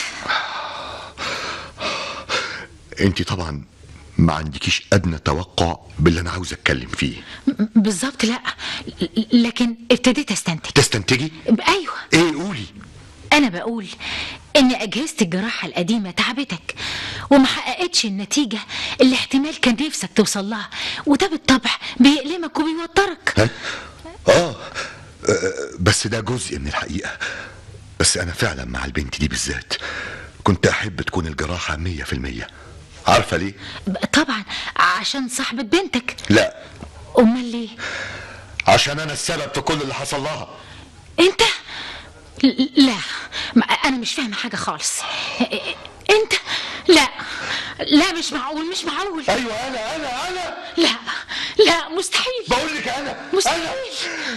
Speaker 6: انت طبعا ما عندكيش ادنى توقع باللي انا عاوز اتكلم فيه
Speaker 7: م- بالظبط لا ل- لكن ابتديت استنتج
Speaker 6: تستنتجي
Speaker 7: ايوه
Speaker 6: ايه قولي
Speaker 7: انا بقول ان اجهزه الجراحه القديمه تعبتك وما حققتش النتيجه اللي احتمال كان نفسك توصل لها وده بالطبع بيألمك وبيوترك
Speaker 6: ها اه آه، بس ده جزء من الحقيقه بس انا فعلا مع البنت دي بالذات كنت احب تكون الجراحه مية في المية عارفه ليه
Speaker 7: طبعا عشان صاحبة بنتك
Speaker 6: لا
Speaker 7: امال ليه
Speaker 6: عشان انا السبب في كل اللي حصل لها
Speaker 7: انت ل- لا ما- انا مش فاهمه حاجه خالص انت لا لا مش معقول مش معقول
Speaker 6: ايوه انا انا انا
Speaker 7: لا لا مستحيل
Speaker 6: بقول لك انا
Speaker 7: مستحيل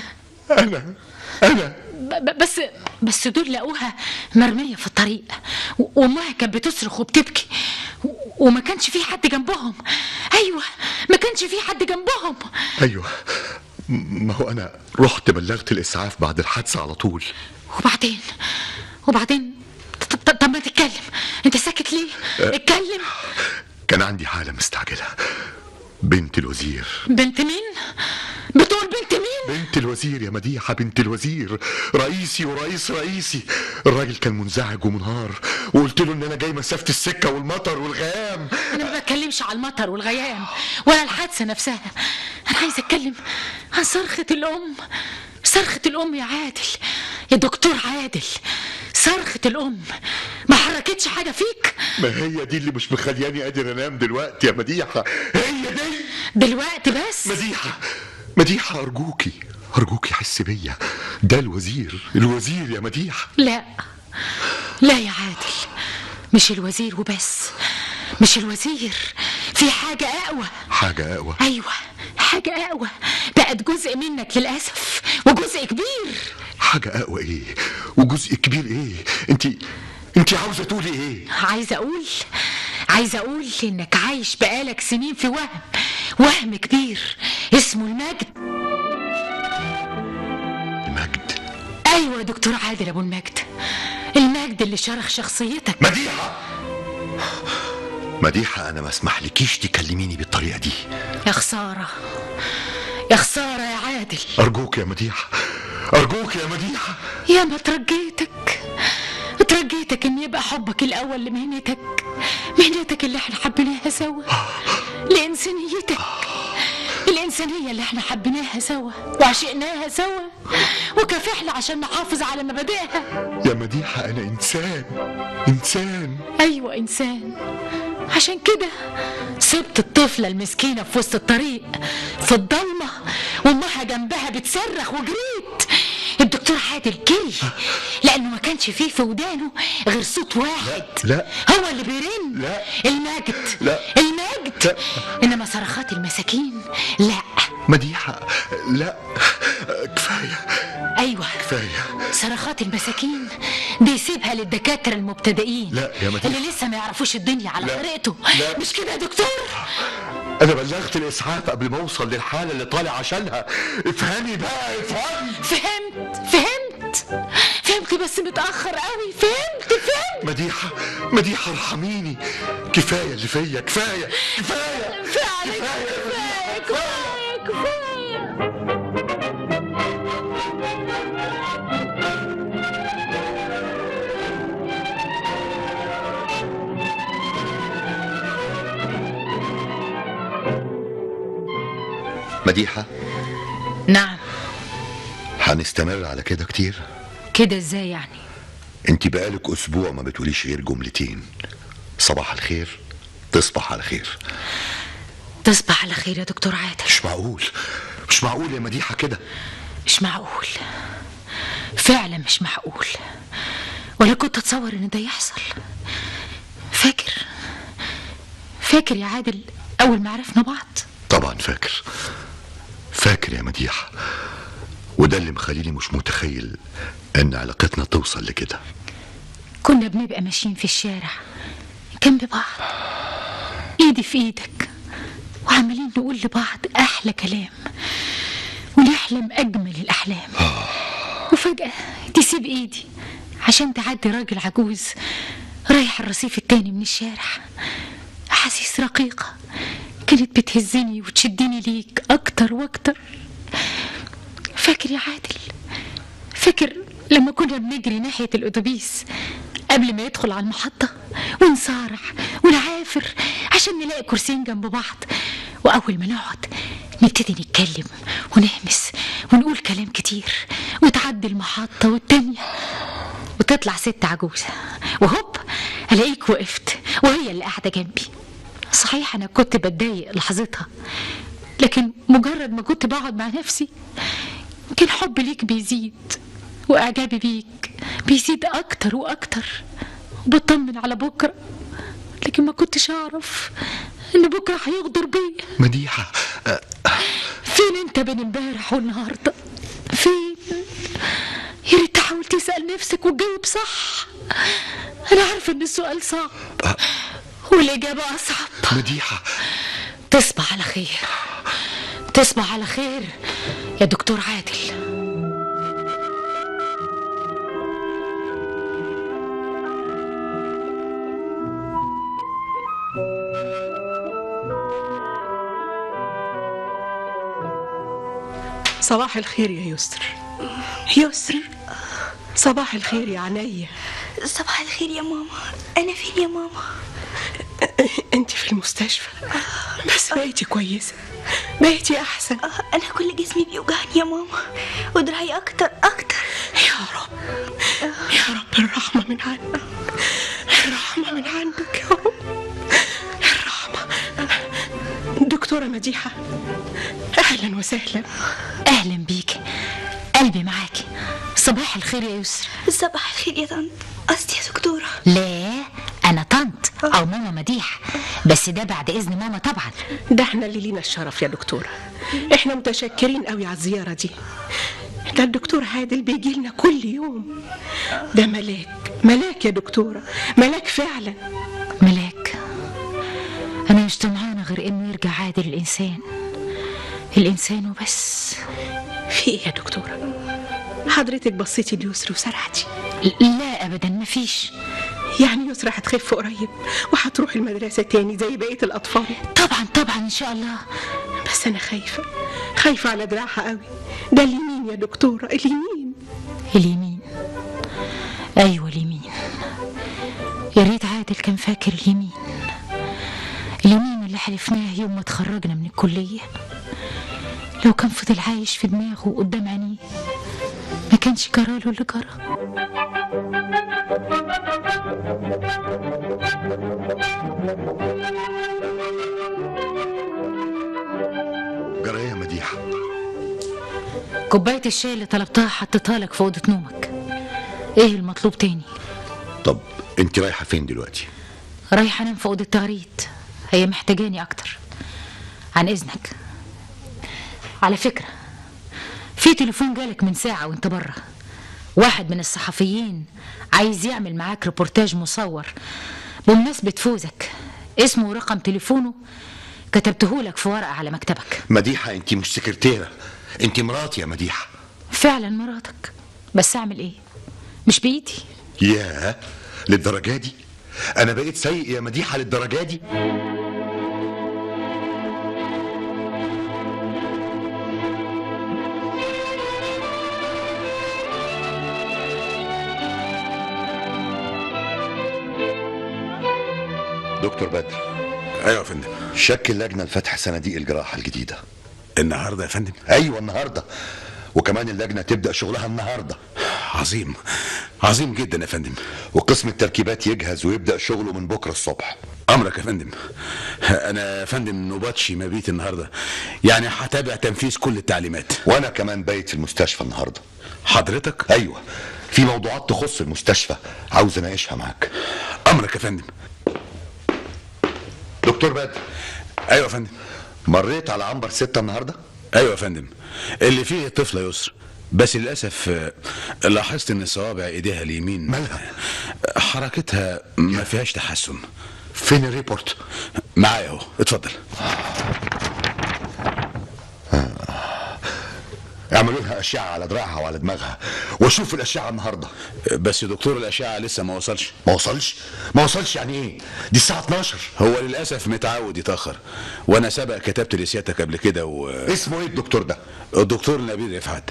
Speaker 6: انا انا
Speaker 7: ب- ب- بس بس دول لقوها مرميه في الطريق و- وامها كانت بتصرخ وبتبكي و- وما كانش في حد جنبهم ايوه ما كانش في حد جنبهم
Speaker 6: ايوه م- ما هو انا رحت بلغت الاسعاف بعد الحادثه على طول
Speaker 7: وبعدين وبعدين ط- ط- طب ما تتكلم انت ساكت ليه
Speaker 6: أه.
Speaker 7: اتكلم
Speaker 6: كان عندي حاله مستعجله بنت الوزير
Speaker 7: بنت مين بتقول بنت مين
Speaker 6: بنت الوزير يا مديحة بنت الوزير رئيسي ورئيس رئيسي الراجل كان منزعج ومنهار وقلت له ان انا جاي مسافة السكة والمطر والغيام
Speaker 7: انا ما بتكلمش على المطر والغيام ولا الحادثه نفسها انا عايزه اتكلم عن صرخه الام صرخه الام يا عادل يا دكتور عادل صرخه الام ما حركتش حاجه فيك
Speaker 6: ما هي دي اللي مش مخلياني قادر انام دلوقتي يا مديحة هي دي
Speaker 7: دلوقتي بس
Speaker 6: مديحة مديحة ارجوكي ارجوكي حس بيا ده الوزير الوزير يا مديحة
Speaker 7: لا لا يا عادل مش الوزير وبس مش الوزير في حاجة أقوى
Speaker 6: حاجة اقوى
Speaker 7: أيوة حاجة أقوى بقت جزء منك للأسف وجزء كبير
Speaker 6: حاجة اقوى ايه وجزء كبير ايه انت انت عاوزة تقولي ايه
Speaker 7: عايزة أقول عايزة أقول إنك عايش بقالك سنين في وهم وهم كبير اسمه المجد
Speaker 6: المجد
Speaker 7: أيوة يا دكتور عادل أبو المجد المجد اللي شرخ شخصيتك
Speaker 6: مديحة مديحة انا ما اسمحلكيش تكلميني بالطريقة دي
Speaker 7: يا خسارة يا خسارة يا عادل
Speaker 6: ارجوك يا مديحة ارجوك يا مديحة
Speaker 7: يا ما ترجيتك ترجيتك ان يبقى حبك الاول لمهنتك مهنتك اللي احنا حبيناها سوا لانسانيتك الانسانيه اللي احنا حبيناها سوا وعشقناها سوا وكافحنا عشان نحافظ على مبادئها
Speaker 6: يا مديحة انا انسان انسان
Speaker 7: ايوه انسان عشان كده سبت الطفلة المسكينة في وسط الطريق في الضلمة وامها جنبها بتصرخ وجريت الدكتور عادل جري لانه ما كانش فيه في ودانه غير صوت واحد
Speaker 6: لا
Speaker 7: هو اللي بيرن
Speaker 6: لا
Speaker 7: المجد
Speaker 6: لا
Speaker 7: المجد
Speaker 6: لا.
Speaker 7: انما صرخات المساكين لا
Speaker 6: مديحة لا كفاية
Speaker 7: ايوه
Speaker 6: كفاية
Speaker 7: صرخات المساكين بيسيبها للدكاترة المبتدئين
Speaker 6: لا يا مديحة.
Speaker 7: اللي لسه ما يعرفوش الدنيا على
Speaker 6: لا.
Speaker 7: طريقته
Speaker 6: لا.
Speaker 7: مش كده يا دكتور
Speaker 6: انا بلغت الاسعاف قبل ما اوصل للحالة اللي طالع عشانها افهمي بقى افهمي
Speaker 7: فهمت فهمت فهمت بس متأخر قوي فهمت فهمت
Speaker 6: مديحة مديحة ارحميني كفاية اللي فيا كفاية كفاية
Speaker 7: فعلا كفاية كفاية كفاية
Speaker 6: مديحة
Speaker 7: نعم
Speaker 6: هنستمر على كده كتير
Speaker 7: كده ازاي يعني
Speaker 6: انت بقالك اسبوع ما بتقوليش غير جملتين صباح الخير تصبح على خير
Speaker 7: تصبح على خير يا دكتور عادل
Speaker 6: مش معقول مش معقول يا مديحة كده
Speaker 7: مش معقول فعلا مش معقول ولا كنت اتصور ان ده يحصل فاكر فاكر يا عادل اول ما عرفنا بعض
Speaker 6: طبعا فاكر فاكر يا مديحة وده اللي مخليني مش متخيل ان علاقتنا توصل لكده
Speaker 7: كنا بنبقى ماشيين في الشارع جنب بعض ايدي في ايدك وعمالين نقول لبعض احلى كلام ونحلم اجمل الاحلام وفجاه تسيب ايدي عشان تعدي راجل عجوز رايح الرصيف التاني من الشارع احاسيس رقيقه كانت بتهزني وتشدني ليك اكتر واكتر فاكر يا عادل فاكر لما كنا بنجري ناحية الأتوبيس قبل ما يدخل على المحطة ونصارع ونعافر عشان نلاقي كرسيين جنب بعض وأول ما نقعد نبتدي نتكلم ونهمس ونقول كلام كتير وتعدي المحطة والتانية وتطلع ست عجوزة وهوب ألاقيك وقفت وهي اللي قاعدة جنبي صحيح أنا كنت بتضايق لحظتها لكن مجرد ما كنت بقعد مع نفسي كان حبي ليك بيزيد وإعجابي بيك بيزيد أكتر وأكتر وبطمن على بكرة لكن ما كنتش أعرف إن بكرة هيغدر بيا
Speaker 6: مديحة
Speaker 7: فين أنت بين امبارح والنهاردة فين يا ريت تحاول تسأل نفسك وتجاوب صح أنا عارفة إن السؤال صعب والإجابة أصعب
Speaker 6: مديحة
Speaker 7: تصبح على خير تصبح على خير يا دكتور عادل
Speaker 10: صباح الخير يا يسر يسر صباح الخير يا عينيا
Speaker 11: صباح الخير يا ماما انا فين يا ماما
Speaker 10: انت في المستشفى بس بقيتي كويسه بقيتي احسن
Speaker 11: انا كل جسمي بيوجعني يا ماما ودراعي اكتر اكتر
Speaker 10: يا رب يا رب الرحمه من عندك الرحمه من عندك يا رب الرحمه دكتوره مديحه اهلا وسهلا
Speaker 7: أهلا بيك قلبي معاكي صباح الخير يا يسر
Speaker 11: صباح الخير يا طنط قصدي يا دكتوره
Speaker 7: لا أنا طنط أو ماما مديح بس ده بعد إذن ماما طبعا
Speaker 10: ده احنا اللي لينا الشرف يا دكتوره احنا متشكرين قوي على الزياره دي ده الدكتور عادل بيجي لنا كل يوم ده ملاك ملاك يا دكتوره ملاك فعلا
Speaker 7: ملاك أنا مش طمعانة غير إنه يرجع عادل الإنسان الإنسان وبس
Speaker 10: في ايه يا دكتوره حضرتك بصيتي ليسر وسرحتي
Speaker 7: لا أبدا مفيش
Speaker 10: يعني يسرى هتخف قريب وهتروح المدرسة تاني زي بقية الأطفال
Speaker 7: طبعا طبعا إن شاء الله
Speaker 10: بس أنا خايفة خايفة على دراعها قوي ده اليمين يا دكتورة اليمين
Speaker 7: اليمين أيوة اليمين يا ريت عادل كان فاكر اليمين اليمين اللي حلفناه يوم ما اتخرجنا من الكلية لو كان فضل عايش في دماغه قدام عينيه ما كانش جراله اللي جرى
Speaker 6: جرى إيه يا مديحة
Speaker 7: كوباية الشاي اللي طلبتها حطيتها لك في أوضة نومك إيه المطلوب تاني
Speaker 6: طب انت رايحة فين دلوقتي
Speaker 7: رايحة أنام في أوضة تغريد هي محتاجاني أكتر عن إذنك على فكرة في تليفون جالك من ساعة وانت بره واحد من الصحفيين عايز يعمل معاك ريبورتاج مصور بمناسبة فوزك اسمه ورقم تليفونه كتبتهولك في ورقة على مكتبك
Speaker 6: مديحة انت مش سكرتيرة انت مراتي يا مديحة
Speaker 7: فعلا مراتك بس أعمل إيه مش بإيدي
Speaker 6: ياه للدرجة دي انا بقيت سيء يا مديحة للدرجة دي دكتور بدر
Speaker 8: ايوه يا فندم
Speaker 6: شكل لجنة لفتح صناديق الجراحة الجديدة
Speaker 8: النهارده يا فندم
Speaker 6: ايوه النهارده وكمان اللجنة تبدأ شغلها النهارده
Speaker 8: عظيم عظيم جدا يا فندم
Speaker 6: وقسم التركيبات يجهز ويبدأ شغله من بكرة الصبح
Speaker 8: امرك يا فندم انا يا فندم نوباتشي مبيت النهارده يعني هتابع تنفيذ كل التعليمات
Speaker 6: وانا كمان بايت في المستشفى النهارده
Speaker 8: حضرتك
Speaker 6: ايوه في موضوعات تخص المستشفى عاوز اناقشها معاك
Speaker 8: امرك يا فندم
Speaker 6: دكتور بدر
Speaker 8: ايوه يا فندم
Speaker 6: مريت على عنبر ستة النهارده
Speaker 8: ايوه يا فندم اللي فيه طفله يسر بس للاسف آه، لاحظت ان صوابع ايديها اليمين
Speaker 6: مالها
Speaker 8: حركتها ما فيهاش تحسن
Speaker 6: فين الريبورت
Speaker 8: معايا اهو اتفضل
Speaker 6: اعملوا لها اشعه على دراعها وعلى دماغها واشوف الاشعه النهارده
Speaker 8: بس دكتور الاشعه لسه ما وصلش
Speaker 6: ما وصلش ما وصلش يعني ايه دي الساعه 12
Speaker 8: هو للاسف متعود يتاخر وانا سبق كتبت لسيادتك قبل كده و
Speaker 6: اسمه ايه الدكتور ده
Speaker 8: الدكتور نبيل رفعت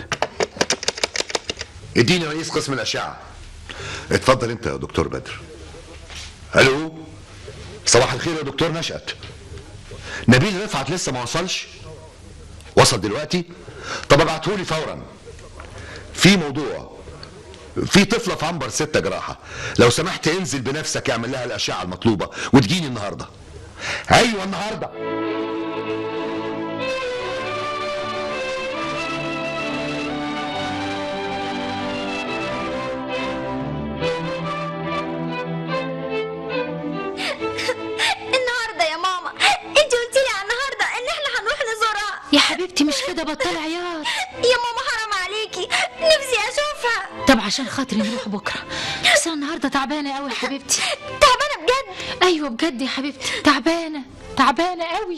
Speaker 6: اديني رئيس قسم الاشعه اتفضل انت يا دكتور بدر الو صباح الخير يا دكتور نشأت نبيل رفعت لسه ما وصلش وصل دلوقتي طب ابعتهولي فورا في موضوع في طفلة في عنبر ستة جراحة لو سمحت انزل بنفسك اعمل لها الأشعة المطلوبة وتجيني النهاردة أيوة النهاردة
Speaker 9: النهارده يا ماما انت قلتي لي على النهارده ان احنا هنروح نزورها
Speaker 7: يا حبيبتي مش كده بطل عياط
Speaker 9: يا ماما حرام عليكي نفسي اشوفها
Speaker 7: طب عشان خاطري نروح بكره بس انا النهارده تعبانه قوي يا حبيبتي
Speaker 9: تعبانه بجد
Speaker 7: ايوه بجد يا حبيبتي تعبانه تعبانه قوي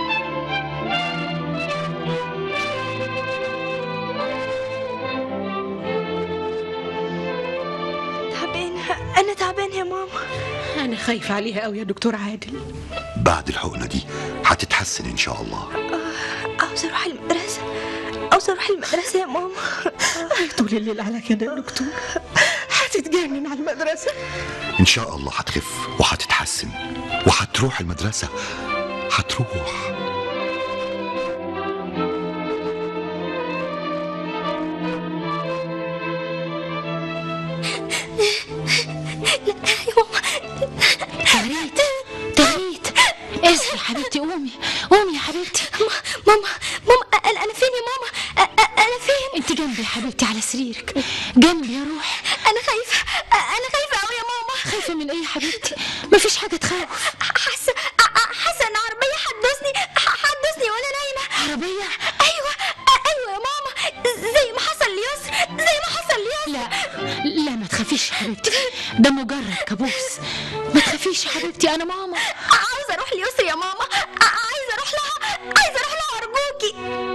Speaker 11: تعبانة أنا تعبانة يا ماما
Speaker 10: أنا خايفة عليها قوي يا دكتور عادل
Speaker 6: بعد الحقنة دي هتتحسن إن شاء الله
Speaker 11: عاوزة أروح المدرسة عاوزة أروح المدرسة يا ماما
Speaker 10: طول الليل على كده يا دكتور هتتجنن على المدرسة
Speaker 6: إن شاء الله هتخف وهتتحسن وهتروح المدرسة هتروح
Speaker 7: تغريد تغريد اصحي يا حبيبتي قومي قومي يا حبيبتي
Speaker 9: ماما ماما انا انا فين يا ماما أ- أ- انا فين
Speaker 7: انت جنبي يا حبيبتي على سريرك جنبي يا روح
Speaker 9: انا خايفه انا خايفه قوي يا ماما
Speaker 7: خايفه من ايه يا حبيبتي مفيش حاجه تخوف
Speaker 9: حاسه حاسه ان عربيه هتدوسني هتدوسني وانا نايمه
Speaker 7: عربيه
Speaker 9: ايوه ايوه يا ماما زي ما حصل ليسر زي ما حصل ليسر
Speaker 7: لا لا ما تخافيش يا حبيبتي ده مجرد كابوس ما تخافيش يا حبيبتي انا ماما
Speaker 9: عاوزه اروح ليسر يا ماما عايزه اروح لها عايزه اروح لها ارجوكي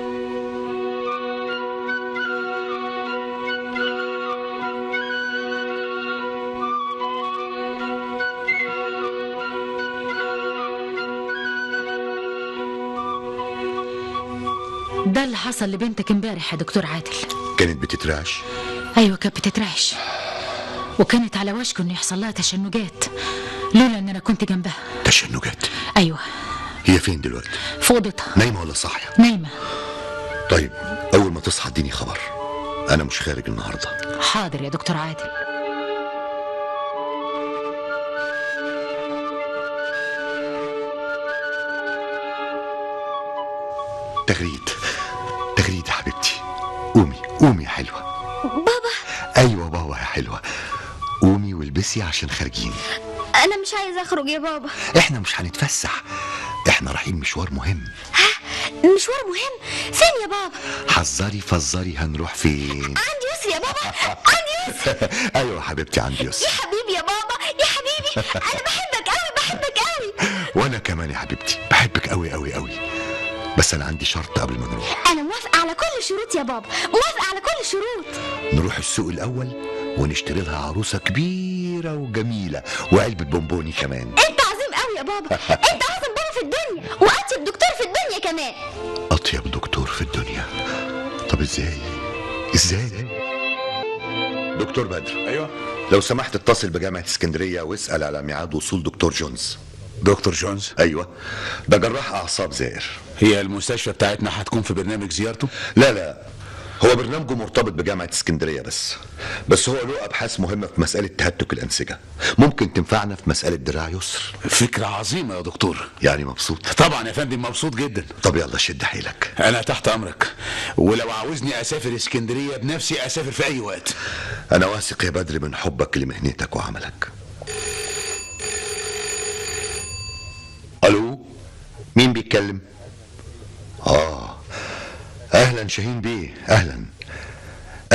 Speaker 7: ده اللي حصل لبنتك امبارح يا دكتور عادل
Speaker 6: كانت بتترعش
Speaker 7: ايوه كانت بتترعش وكانت على وشك انه يحصل لها تشنجات لولا ان انا كنت جنبها
Speaker 6: تشنجات
Speaker 7: ايوه
Speaker 6: هي فين دلوقتي
Speaker 7: في اوضتها
Speaker 6: نايمة ولا صاحية
Speaker 7: نايمه
Speaker 6: طيب أول ما تصحى اديني خبر أنا مش خارج النهاردة
Speaker 7: حاضر يا دكتور عادل
Speaker 6: تغريد تغريد يا حبيبتي قومي قومي يا حلوة
Speaker 9: بابا
Speaker 6: أيوة بابا يا حلوة قومي والبسي عشان خارجين
Speaker 9: انا مش عايزه اخرج يا بابا
Speaker 6: احنا مش هنتفسح احنا رايحين مشوار مهم
Speaker 9: مشوار مهم فين يا بابا
Speaker 6: حذري فزري هنروح فين
Speaker 9: عندي يسر يا بابا عندي يسر
Speaker 6: ايوه يا حبيبتي عندي
Speaker 9: يا
Speaker 6: يسر
Speaker 9: حبيبي يا بابا يا حبيبي انا بحبك قوي بحبك قوي
Speaker 6: وانا كمان يا حبيبتي بحبك قوي قوي قوي بس انا عندي شرط قبل ما نروح
Speaker 9: انا موافقه على كل الشروط يا بابا موافقه على كل الشروط
Speaker 6: نروح السوق الاول ونشتري لها عروسه كبيره وجميله وعلبه بونبوني كمان
Speaker 9: انت عظيم قوي يا بابا انت اعظم بابا في الدنيا واطيب دكتور في الدنيا كمان
Speaker 6: اطيب دكتور في الدنيا طب ازاي ازاي دكتور بدر
Speaker 8: ايوه
Speaker 6: لو سمحت اتصل بجامعه اسكندريه واسال على ميعاد وصول دكتور جونز
Speaker 8: دكتور جونز
Speaker 6: ايوه ده جراح اعصاب زائر
Speaker 8: هي المستشفى بتاعتنا هتكون في برنامج زيارته
Speaker 6: لا لا هو برنامجه مرتبط بجامعة اسكندرية بس بس هو له أبحاث مهمة في مسألة تهتك الأنسجة ممكن تنفعنا في مسألة دراع يسر
Speaker 8: فكرة عظيمة يا دكتور
Speaker 6: يعني مبسوط
Speaker 8: طبعا يا فندم مبسوط جدا
Speaker 6: طب يلا شد حيلك
Speaker 8: انا تحت امرك ولو عاوزني اسافر اسكندرية بنفسي اسافر في اي وقت
Speaker 6: أنا واثق يا بدر من حبك لمهنتك وعملك ألو مين بيتكلم؟ آه أهلا شاهين بيه أهلا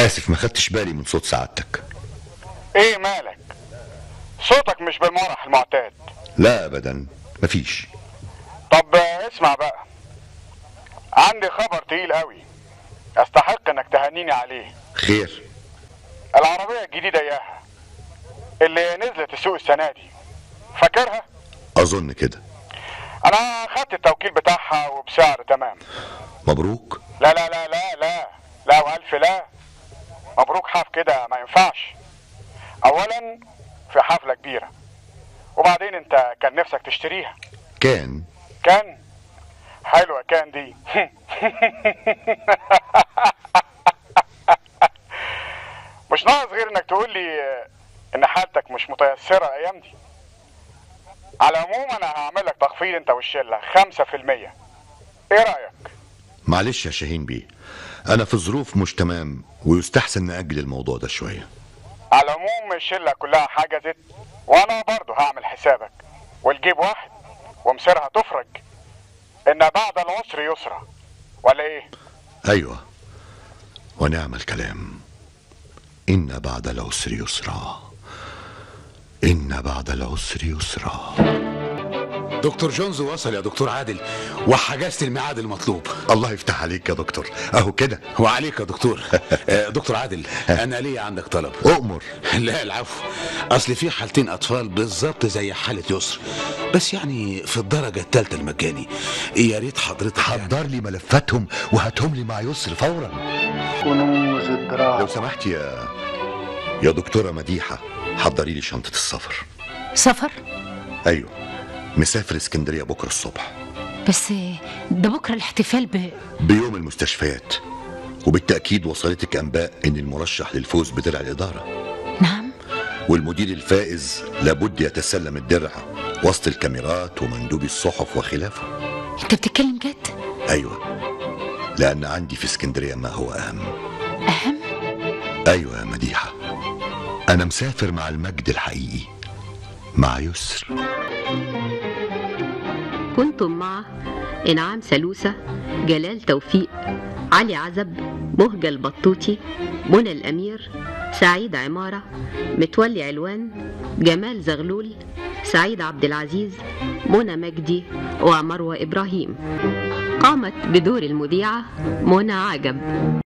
Speaker 6: اسف ما خدتش بالي من صوت سعادتك
Speaker 12: ايه مالك صوتك مش بالمرح المعتاد
Speaker 6: لا ابدا مفيش
Speaker 12: طب اسمع بقى عندي خبر تقيل قوي استحق انك تهنيني عليه
Speaker 6: خير
Speaker 12: العربية الجديدة اياها اللي نزلت السوق السنة دي فاكرها
Speaker 6: اظن كده
Speaker 12: انا خدت التوكيل بتاعها وبسعر تمام
Speaker 6: مبروك
Speaker 12: لا لا لا لا لا لا والف لا مبروك حاف كده ما ينفعش اولا في حفلة كبيرة وبعدين انت كان نفسك تشتريها
Speaker 6: كان
Speaker 12: كان حلوة كان دي مش ناقص غير انك تقول لي ان حالتك مش متيسرة الايام دي على العموم انا هعمل لك تخفيض انت والشلة خمسة في المية ايه رأيك
Speaker 6: معلش يا شاهين بيه انا في ظروف مش تمام ويستحسن نأجل الموضوع ده شوية
Speaker 12: على العموم الشلة كلها حجزت وانا برضو هعمل حسابك والجيب واحد ومصيرها تفرج ان بعد العسر يسرى ولا ايه
Speaker 6: ايوه ونعم الكلام ان بعد العسر يسرا ان بعد العسر يسرا
Speaker 8: دكتور جونز وصل يا دكتور عادل وحجزت الميعاد المطلوب
Speaker 6: الله يفتح عليك يا دكتور اهو كده
Speaker 8: وعليك يا دكتور آه، دكتور عادل انا ليه عندك طلب
Speaker 6: اؤمر
Speaker 8: لا العفو اصل في حالتين اطفال بالظبط زي حاله يسر بس يعني في الدرجه الثالثه المجاني يا ريت حضرتك
Speaker 6: حضر لي ملفاتهم وهاتهم لي مع يسر فورا
Speaker 1: كنوز الدراما
Speaker 6: لو سمحت يا يا دكتورة مديحة حضري لي شنطة السفر
Speaker 7: سفر
Speaker 6: ايوه مسافر اسكندرية بكرة الصبح
Speaker 7: بس ده بكره الاحتفال ب
Speaker 6: بيوم المستشفيات وبالتأكيد وصلتك أنباء إن المرشح للفوز بدرع الإدارة
Speaker 7: نعم
Speaker 6: والمدير الفائز لابد يتسلم الدرع وسط الكاميرات ومندوبي الصحف وخلافه
Speaker 7: انت بتتكلم جد
Speaker 6: أيوة لأن عندي في اسكندرية ما هو أهم
Speaker 7: اهم
Speaker 6: أيوة يا مديحة أنا مسافر مع المجد الحقيقي مع يسر
Speaker 3: كنتم مع إنعام سلوسة جلال توفيق علي عزب مهجة البطوطي منى الأمير سعيد عمارة متولي علوان جمال زغلول سعيد عبد العزيز منى مجدي ومروة إبراهيم قامت بدور المذيعة منى عجب